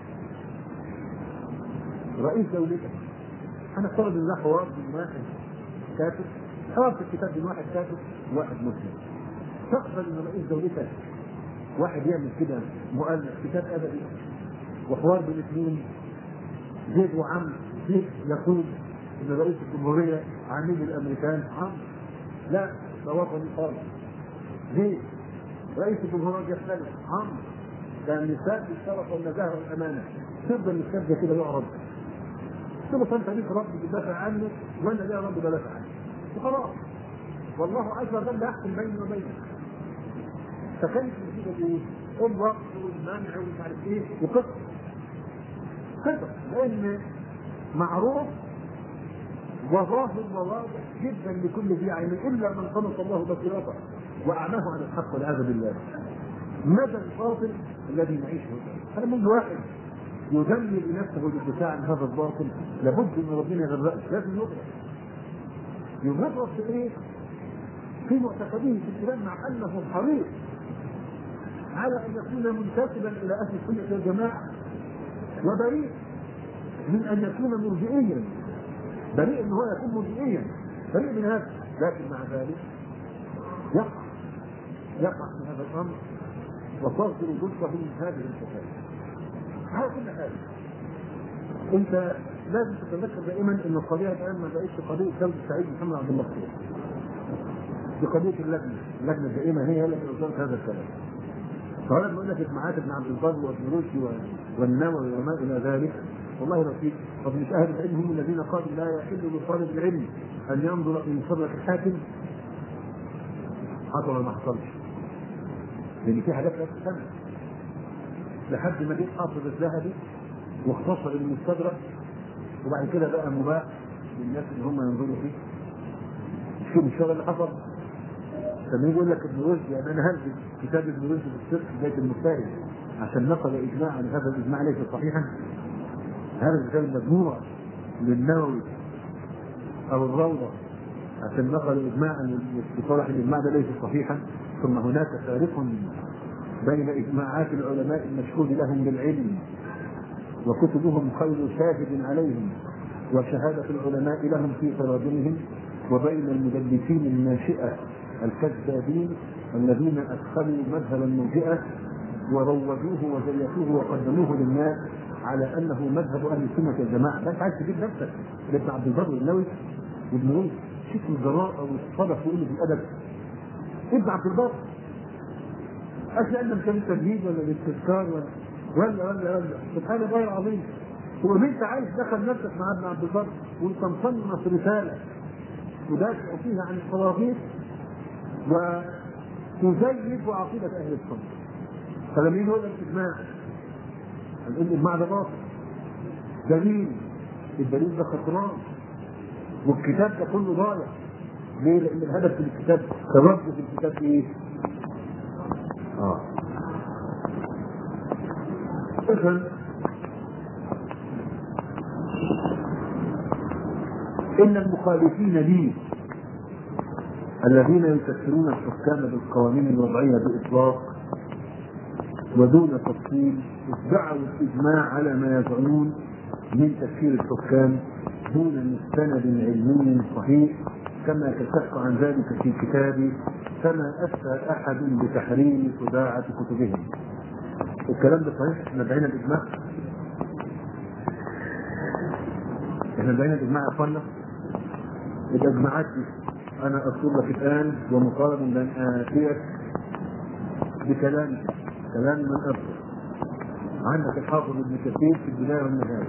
رئيس دولتك انا افترض ان ده حوار بين واحد كاتب حوار في الكتاب بين واحد كاتب وواحد مسلم تقبل ان رئيس دولتك واحد يعمل كده مؤلف كتاب ادبي وحوار بين اثنين زيد وعم زيد يقول ان رئيس الجمهوريه عميد الامريكان عم لا ده وطني خالص زيد رئيس الجمهوريه يختلف عم ده النساء بالشرف والنزاهه والامانه تفضل الكتاب ده كده يعرض تبقى انت ليك رب بيدافع عنه وانا ليا رب بدافع عنه وخلاص والله عز وجل يحكم بيني وبينك فكانت النتيجه ايه؟ الوقت والمنع ومش عارف ايه وقصه قصه لان معروف وظاهر وواضح جدا لكل ذي عين الا من طمس الله بصيرته واعماه عن الحق والعياذ بالله مدى الباطل الذي نعيشه هذا من واحد يذلل نفسه للدفاع عن هذا الباطل لابد ان ربنا يغرقه لازم يغرق يغرق في ايه؟ في معتقده في الكلام مع انه حريص على ان يكون منتسبا الى اهل السنه والجماعه وبريء من ان يكون مرجئيا بريء ان هو يكون مرجئيا بريء من هذا لكن مع ذلك يقع يقع في هذا الامر وتصدر ضده من هذه الفساد على كل حال انت لازم تتذكر دائما ان القضيه الان ما بقتش قضيه كلب سعيد محمد عبد المقصود دي قضيه اللجنه اللجنه الدائمه هي التي اصدرت هذا الكلام فهذا بقول لك اجماعات ابن عبد البر وابن رشد والنووي وما الى ذلك والله لو في طب مش اهل العلم هم الذين قالوا لا يحل لطالب العلم ان ينظر في مصدر الحاكم حصل ولا ما حصلش لان في حاجات لا تستمع لحد ما جه حافظ الذهبي واختصر المستدرك وبعد كده بقى مباح للناس اللي هم ينظروا فيه شو الشغل اللي حصل لما يقول لك ابن رشد يعني انا هنزل كتاب ابن رشد في السر بدايه المجتهد عشان نقل اجماعا هذا الاجماع ليس صحيحا هذا الكتاب المجموع للنووي او الروضه عشان نقل اجماعا بصالح الاجماع ده ليس صحيحا ثم هناك فارق بين اجماعات العلماء المشهود لهم بالعلم وكتبهم خير شاهد عليهم وشهادة العلماء لهم في تراجمهم وبين المدلسين الناشئة الكذابين الذين أدخلوا مذهب المرجئة وروجوه وزيفوه وقدموه للناس على أنه مذهب أهل السنة والجماعة بس عايز تجيب نفسك لابن عبد البر النووي وابن رشد شوف الجراءة والصدق وقلة الأدب ابن عبد البر أصل أنت كان التمهيد ولا الاستذكار ولا ولا ولا ولا سبحان الله العظيم هو انت عايز دخل نفسك مع ابن عبد البر وانت مصنف رساله تدافع فيها عن الطواغيت وتزيف عقيده اهل السنه فلما يجي يقول لك اجماع هنقول الاجماع ده باطل دليل الدليل ده خسران والكتاب ده كله ضايع ليه؟ لان الهدف في الكتاب الرد في الكتاب ايه؟ اه إذن إن المخالفين لي الذين يكفرون الحكام بالقوانين الوضعية بإطلاق ودون تفصيل ادعوا الإجماع على ما يزعمون من تكفير الحكام دون مستند علمي صحيح كما كشفت عن ذلك في كتابي فما أفتى أحد بتحريم طباعة كتبهم الكلام ده صحيح احنا دعينا الاجماع احنا دعينا الاجماع يا اخوانا الاجماعات دي انا اذكر لك الان ومطالب بان اتيك بكلام كلام من ابصر عندك الحافظ ابن كثير في البدايه والنهايه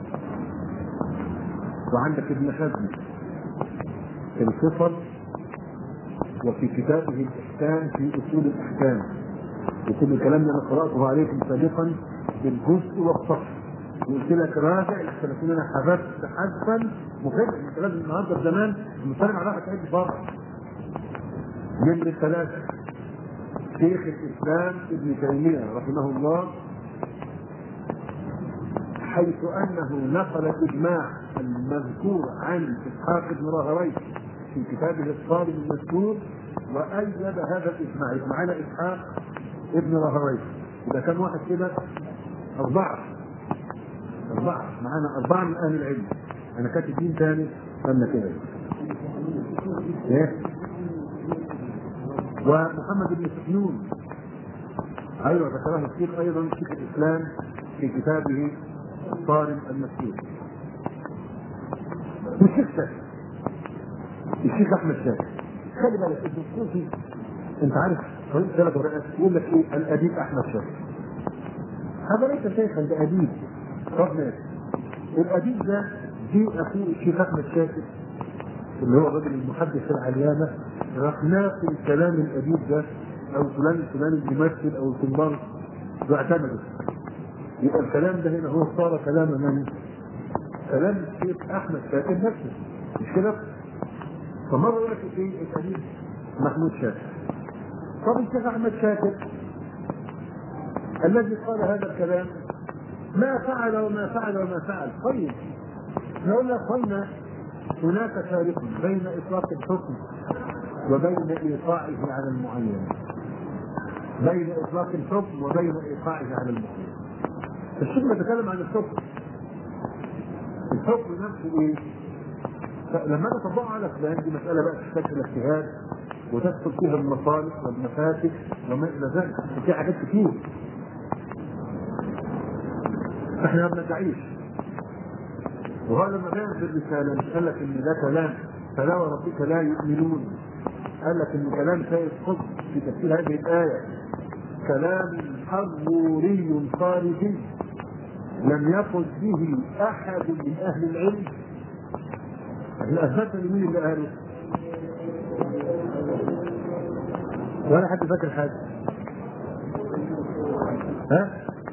وعندك ابن حزم في الفصل وفي كتابه الاحكام في اصول الاحكام وكل الكلام ده انا قراته عليكم سابقا بالجزء والصف وقلت لك راجع الثلاثين انا حذفت حذفا مفيدا انت لازم النهارده زمان المسلم على واحد عيد بره من الثلاثه شيخ الاسلام ابن تيميه رحمه الله حيث انه نقل الاجماع المذكور عن اسحاق بن راهويه في كتابه الصارم المذكور وايد هذا الاجماع يبقى معانا اسحاق ابن راهويه اذا كان واحد كده اربعه اربعه معانا اربعه من اهل العلم انا كاتب مين ثاني استنى كده ايه ومحمد بن سفيون ايوه ذكره الشيخ ايضا شيخ الاسلام في كتابه الصارم المسلول الشيخ شاكر الشيخ احمد شاكر خلي بالك ابن الصوفي انت عارف طريق ثلاث ورقات يقول لك ايه الاديب احمد شاكر هذا ليس شيخا ده اديب طب ماشي الاديب ده في اخوه الشيخ احمد شاكر اللي هو الرجل المحدث العلامه راح ناقل كلام الاديب ده او فلان الفلاني الممثل او الكبار واعتمده يبقى الكلام ده هنا هو صار كلام من؟ كلام الشيخ احمد شاكر نفسه مش كده؟ فمره يقول لك ايه الاديب محمود شاكر طب الشيخ احمد شاكر الذي قال هذا الكلام ما فعل وما فعل وما فعل طيب لو قلنا هناك فارق بين اطلاق الحكم وبين ايقاعه على المعين بين اطلاق الحكم وبين ايقاعه على المعين الشيخ بيتكلم عن الحكم الحكم نفسه ايه؟ لما انا اطبقه على فلان دي مساله بقى تحتاج الى اجتهاد وتدخل فيها المصالح والمفاسد وما الى ذلك وفي حاجات كتير احنا ما بندعيش وهذا لما بين في الرساله مش قال لك ان ده كلام فلا وربك لا يؤمنون قال لك ان كلام سيد قطب في تفسير هذه الايه كلام حضوري خارجي لم يقل به احد من اهل العلم اثبت لمين اللي قاله؟ ولا حد فاكر حاجه ها؟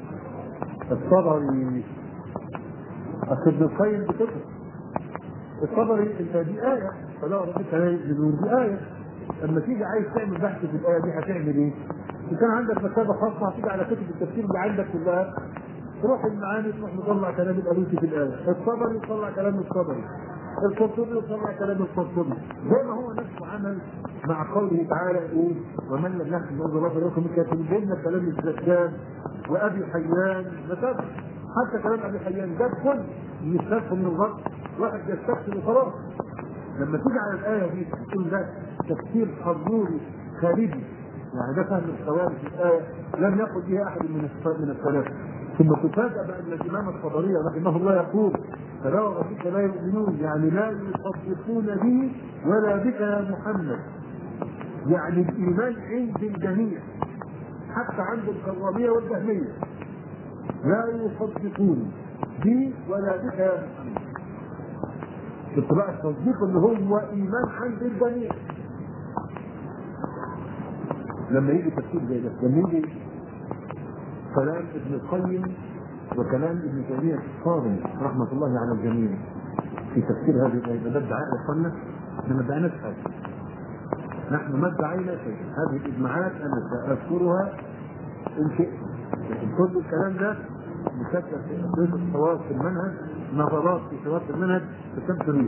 الطبري اصل ابن القيم بكتب الطبري انت دي ايه فلا ربك لا يؤمنون دي ايه لما تيجي عايز تعمل بحث في الايه دي هتعمل ايه؟ ان كان عندك مكتبه خاصه هتيجي على كتب التفسير اللي عندك كلها تروح المعاني تروح مطلع كلام الالوسي في الايه الطبري يطلع كلام الطبري القرطبي يطلع كلام القرطبي زي ما هو نفسه عمل مع قوله تعالى ايه ومن لم يحكم بأرض الله فليكن الكافرين جبنا كلام الزكام وابي حيان مثلا حتى كلام ابي حيان ده كل يستفهم من الغرب واحد يستفسر وخلاص لما تيجي على الايه دي تقول ده تفسير حضوري خارجي يعني ده فهم الخوارج في الايه لم يقل به احد من من السلف ثم تفاجأ بأن الإمام الطبري رحمه الله يقول فلا وربك لا يؤمنون يعني لا يصدقون بي ولا بك يا محمد يعني الإيمان عند الجميع حتى عند الكرامية والجهمية لا يصدقون بي ولا بك يا محمد شفت بقى التصديق اللي هو إيمان عند الجميع لما يجي تفسير زي ده لما يجي كلام ابن القيم وكلام ابن تيمية الصارم رحمة الله على الجميع في تفسير هذه الآية ده ادعاء يا احنا ما ادعيناش حاجة نحن ما ادعينا شيء هذه الإجماعات أنا سأذكرها إن شئت لكن كل الكلام ده مشكل في أسئلة الحوار في المنهج نظرات في حوار في المنهج التمثيلية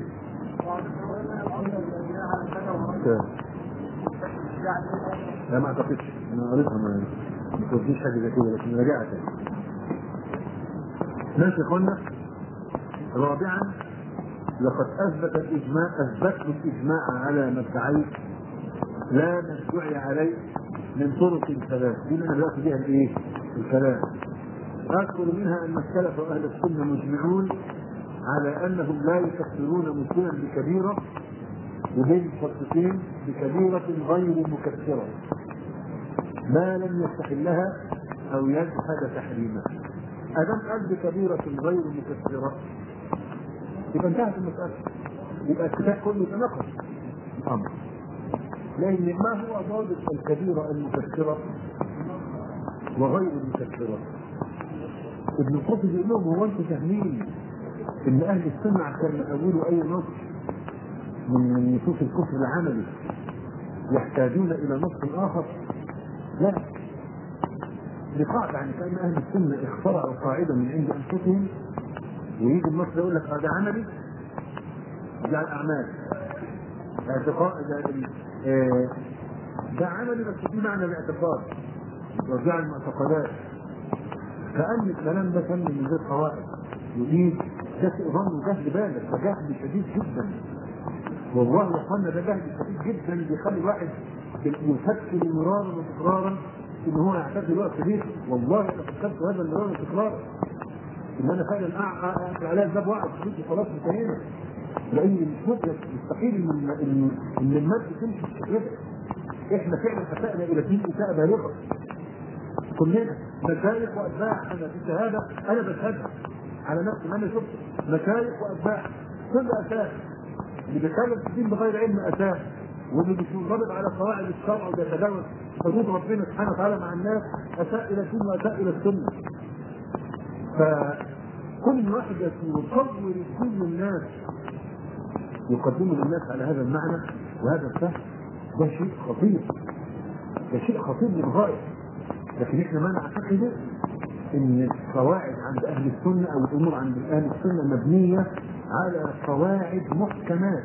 لا ما اعتقدش انا قريتها ما ما توديش حاجه زي كده لكن راجعها تاني ماشي يا اخوانا رابعا لقد اثبت الاجماع اثبت الاجماع على ما ادعيت لا ما ادعي عليه من طرق ثلاث دي انا دلوقتي بيها الايه؟ الكلام اذكر منها ان السلف واهل السنه مجمعون على انهم لا يكفرون مسلما بكبيره وبين مخصصين بكبيرة غير مكفرة ما لم يستحلها أو يجحد تحريمها أدم قال بكبيرة غير مكفرة يبقى انتهت المسألة يبقى الكتاب كله تناقض الأمر لأن ما هو ضابط الكبيرة المكفرة وغير المكفرة ابن القاسم يقول لهم هو انتم فاهمين ان اهل السنه كان يقولوا اي نص من نصوص الكفر العملي يحتاجون الى نص اخر لا لقاعدة يعني كان اهل السنه اخترعوا قاعده من عند انفسهم ويجي النص يقول لك هذا عملي ده الاعمال اعتقاد ده, آه، ده عملي بس في معنى الاعتقاد وجعل المعتقدات كأن الكلام ده كان من غير قواعد ودي ده سوء ظن وجهل بالغ ده جهل شديد جدا والله يا اخوانا ده جهل شديد جدا بيخلي الواحد يفكر مرارا وتكرارا ان هو يعتقد الوقت بيه والله انا فكرت هذا مرارا وتكرارا ان انا فعلا اقفل عليها الباب واقعد في بيتي خلاص انتهينا لان مش ممكن مستحيل ان ان ان الماده تمشي كده احنا فعلا اساءنا الى دين اساءه بالغه كلنا مشايخ واتباع انا في شهاده انا بشهدها على نفسي انا شفت مشايخ واتباع كل اساء اللي بيتكلم في الدين بغير علم اساء واللي مش منضبط على قواعد الشرع وبيتجاوز حدود ربنا سبحانه وتعالى مع الناس اساء الى الدين واساء الى السنه فكل واحد يصور الدين للناس يقدمه للناس على هذا المعنى وهذا الفهم ده شيء خطير ده شيء خطير للغايه لكن احنا ما نعتقد ان القواعد عند اهل السنه او الامور عند اهل السنه مبنيه على قواعد محكمات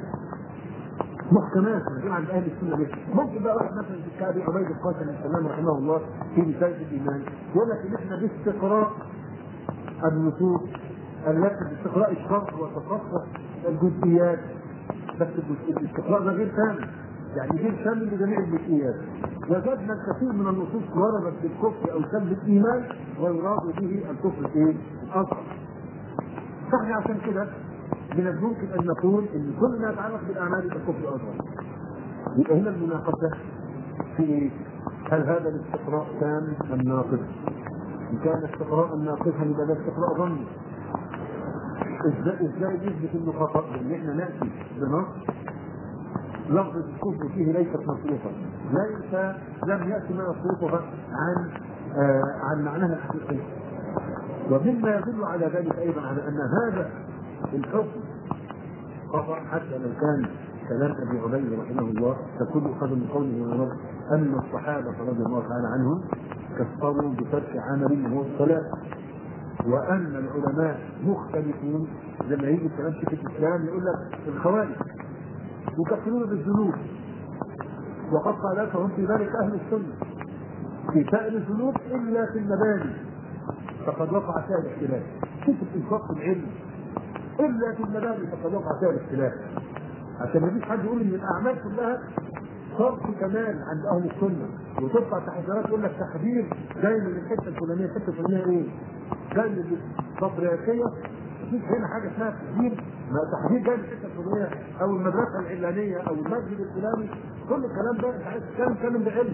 محكمات مبنيه عند اهل السنه ليه؟ ممكن بقى واحد مثلا في كابي عبيد القاسم السلام رحمه الله في رساله الايمان يقول لك ان احنا باستقراء النصوص التي باستقراء الشرع وتصفح الجزئيات بس الاستقراء ده غير كامل يعني غير شامل لجميع الجزئيات وجدنا الكثير من النصوص وردت بالكفر او سلب الايمان ويراد به الكفر ايه؟ الاصغر. فاحنا عشان كده من الممكن ان نقول ان كل ما يتعلق بالاعمال يبقى كفر اصغر. يبقى هنا المناقشه في ايه؟ هل هذا الاستقراء كان ام ناقص؟ ان كان استقراء ناقصا يبقى ده استقراء ظني. ازاي ازاي نثبت انه خطا؟ ان احنا ناتي بنص لفظ الكفر فيه ليست مصروفة ليس لم يأتي ما يصرفها عن آه عن معناها الحقيقي ومما يدل على ذلك أيضا على أن هذا الحكم خطأ حتى لو كان كلام أبي عبيد رحمه الله تكون أخذ من قوله ونظر أن الصحابة رضي الله تعالى عنهم كفروا بترك عمل وهو الصلاة وأن العلماء مختلفون لما يجي الكلام في الإسلام يقول لك الخوارج يكفرون بالذنوب وقد خالفهم في ذلك اهل السنه في سائر الذنوب الا في المباني فقد وقع فيها الاختلاف شوف الانفاق العلم الا في المباني فقد وقع فيها الاختلاف عشان ما فيش حد يقول ان الاعمال كلها صرف كمال عند اهل السنه وتطلع تحذيرات يقول لك تحذير جاي من الحته الفلانيه الحته الفلانيه ايه؟ جاي من البطريركيه مفيش هنا حاجه اسمها تحذير ما تحديد جاي من الحته الفلانيه او المدرسه العلانيه او المسجد الفلاني كل الكلام ده انت عايز تتكلم كلام بعلم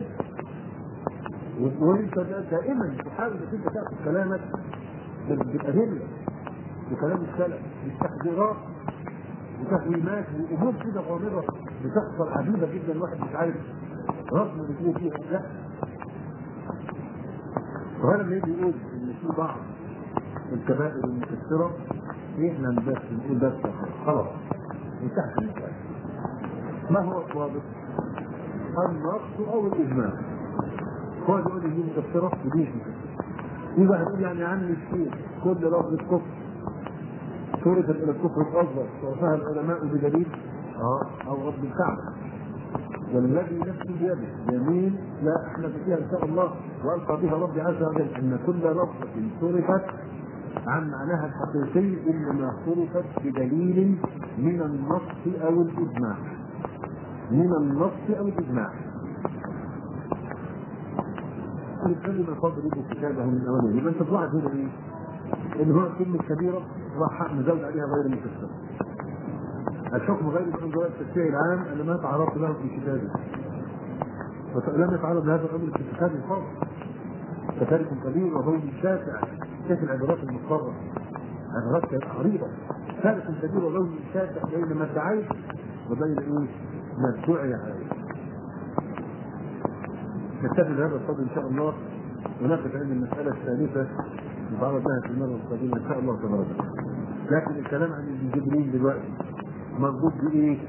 وانت دائما تحاول انك انت تاخذ كلامك بالادله بكلام السلف بالتحذيرات وتهويمات وامور كده غامضه بتحصل عجيبه جدا الواحد مش عارف رسم اللي فيها لا وهذا اللي يقول ان في بعض الكبائر المكسره احنا بس نقول بس خلاص انتهت المسألة ما هو الضابط؟ النص او الاجماع هو يقول لي دي مكسرة ودي مش مكسرة في واحد يقول يعني يا عم الشيخ كل لفظ الكفر صورة الى الكفر الاصغر وصفها العلماء بدليل اه او رب الكعبة والذي نفسي بيده يمين لا احنا فيها ان شاء الله والقى بها ربي عز وجل ان كل لفظة صرفت عن معناها الحقيقي انما صرفت بدليل من النص او الاجماع من النص او الاجماع الكلمة فضل يجي كتابه من اوله يبقى انت طلعت هنا ايه؟ ان هو كلمة كبيرة راح مزود عليها غير مفسر الحكم غير من انظار التشريع العام انا ما تعرضت له في كتابه ولم يتعرض لهذا الامر في كتاب خاص كذلك كبير وهو شاسع شاف العبارات المضطرة عبارات غريبة فارق كبير ولون شاسع بين ما ادعيت وبين ايه؟ ما ادعي عليه. نكتفي بهذا الفضل ان شاء الله ونقف عند المسألة الثالثة نتعرض لها في المرة القادمة ان شاء الله تبارك لكن الكلام عن ابن جبريل دلوقتي مربوط بايه؟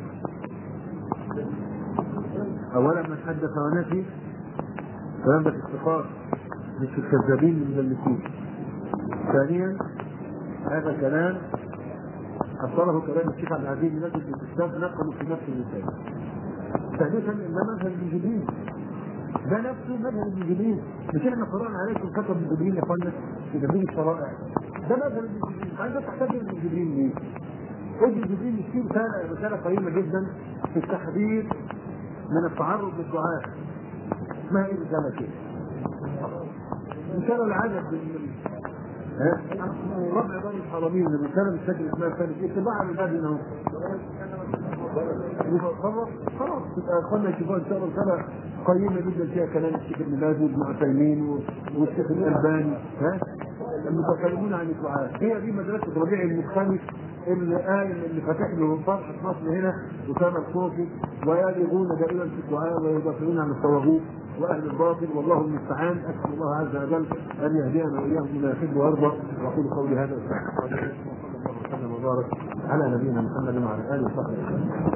اولا من حدث ونفي الكلام ده في اختصار مش الكذابين المدلسين ثانيا هذا كلام أصله كلام الشيخ عبد العزيز بن نجد الإسلام نقل في نفس اللسان. ثالثا إن مذهب ابن جبريل ده نفسه مذهب ابن جبريل مش احنا قرانا عليكم كتب ابن جبريل يا اخوانا في تدريب الشرائع ده مذهب ابن جبريل عايز تحتاج ابن جبريل ليه؟ ابن جبريل فيه رساله رساله قيمه جدا في التحذير من التعرض للدعاء اسمها ايه الرساله كده؟ رساله العجب من ها؟ ربع دار الحرمين الرساله مش فاكر اسمها الثاني اتباع على الباب هنا خلاص خلاص تبقى اخوانا يشوفوها ان شاء الله رساله قيمه جدا فيها كلام الشيخ ابن باز وابن عثيمين والشيخ الالباني ها المتكلمون عن الدعاء هي دي مدرسه ربيع المختلف اللي قايم اللي فاتح له فرحه مصر هنا وسام الصوفي ويبغون دائما في الدعاء ويدافعون عن الطواغيت واهل الباطل والله المستعان اسال الله عز وجل ان يهدينا واياهم بما يحب ويرضى واقول قولي هذا واستغفر الله وصلى الله وسلم وبارك على نبينا محمد وعلى اله وصحبه وسلم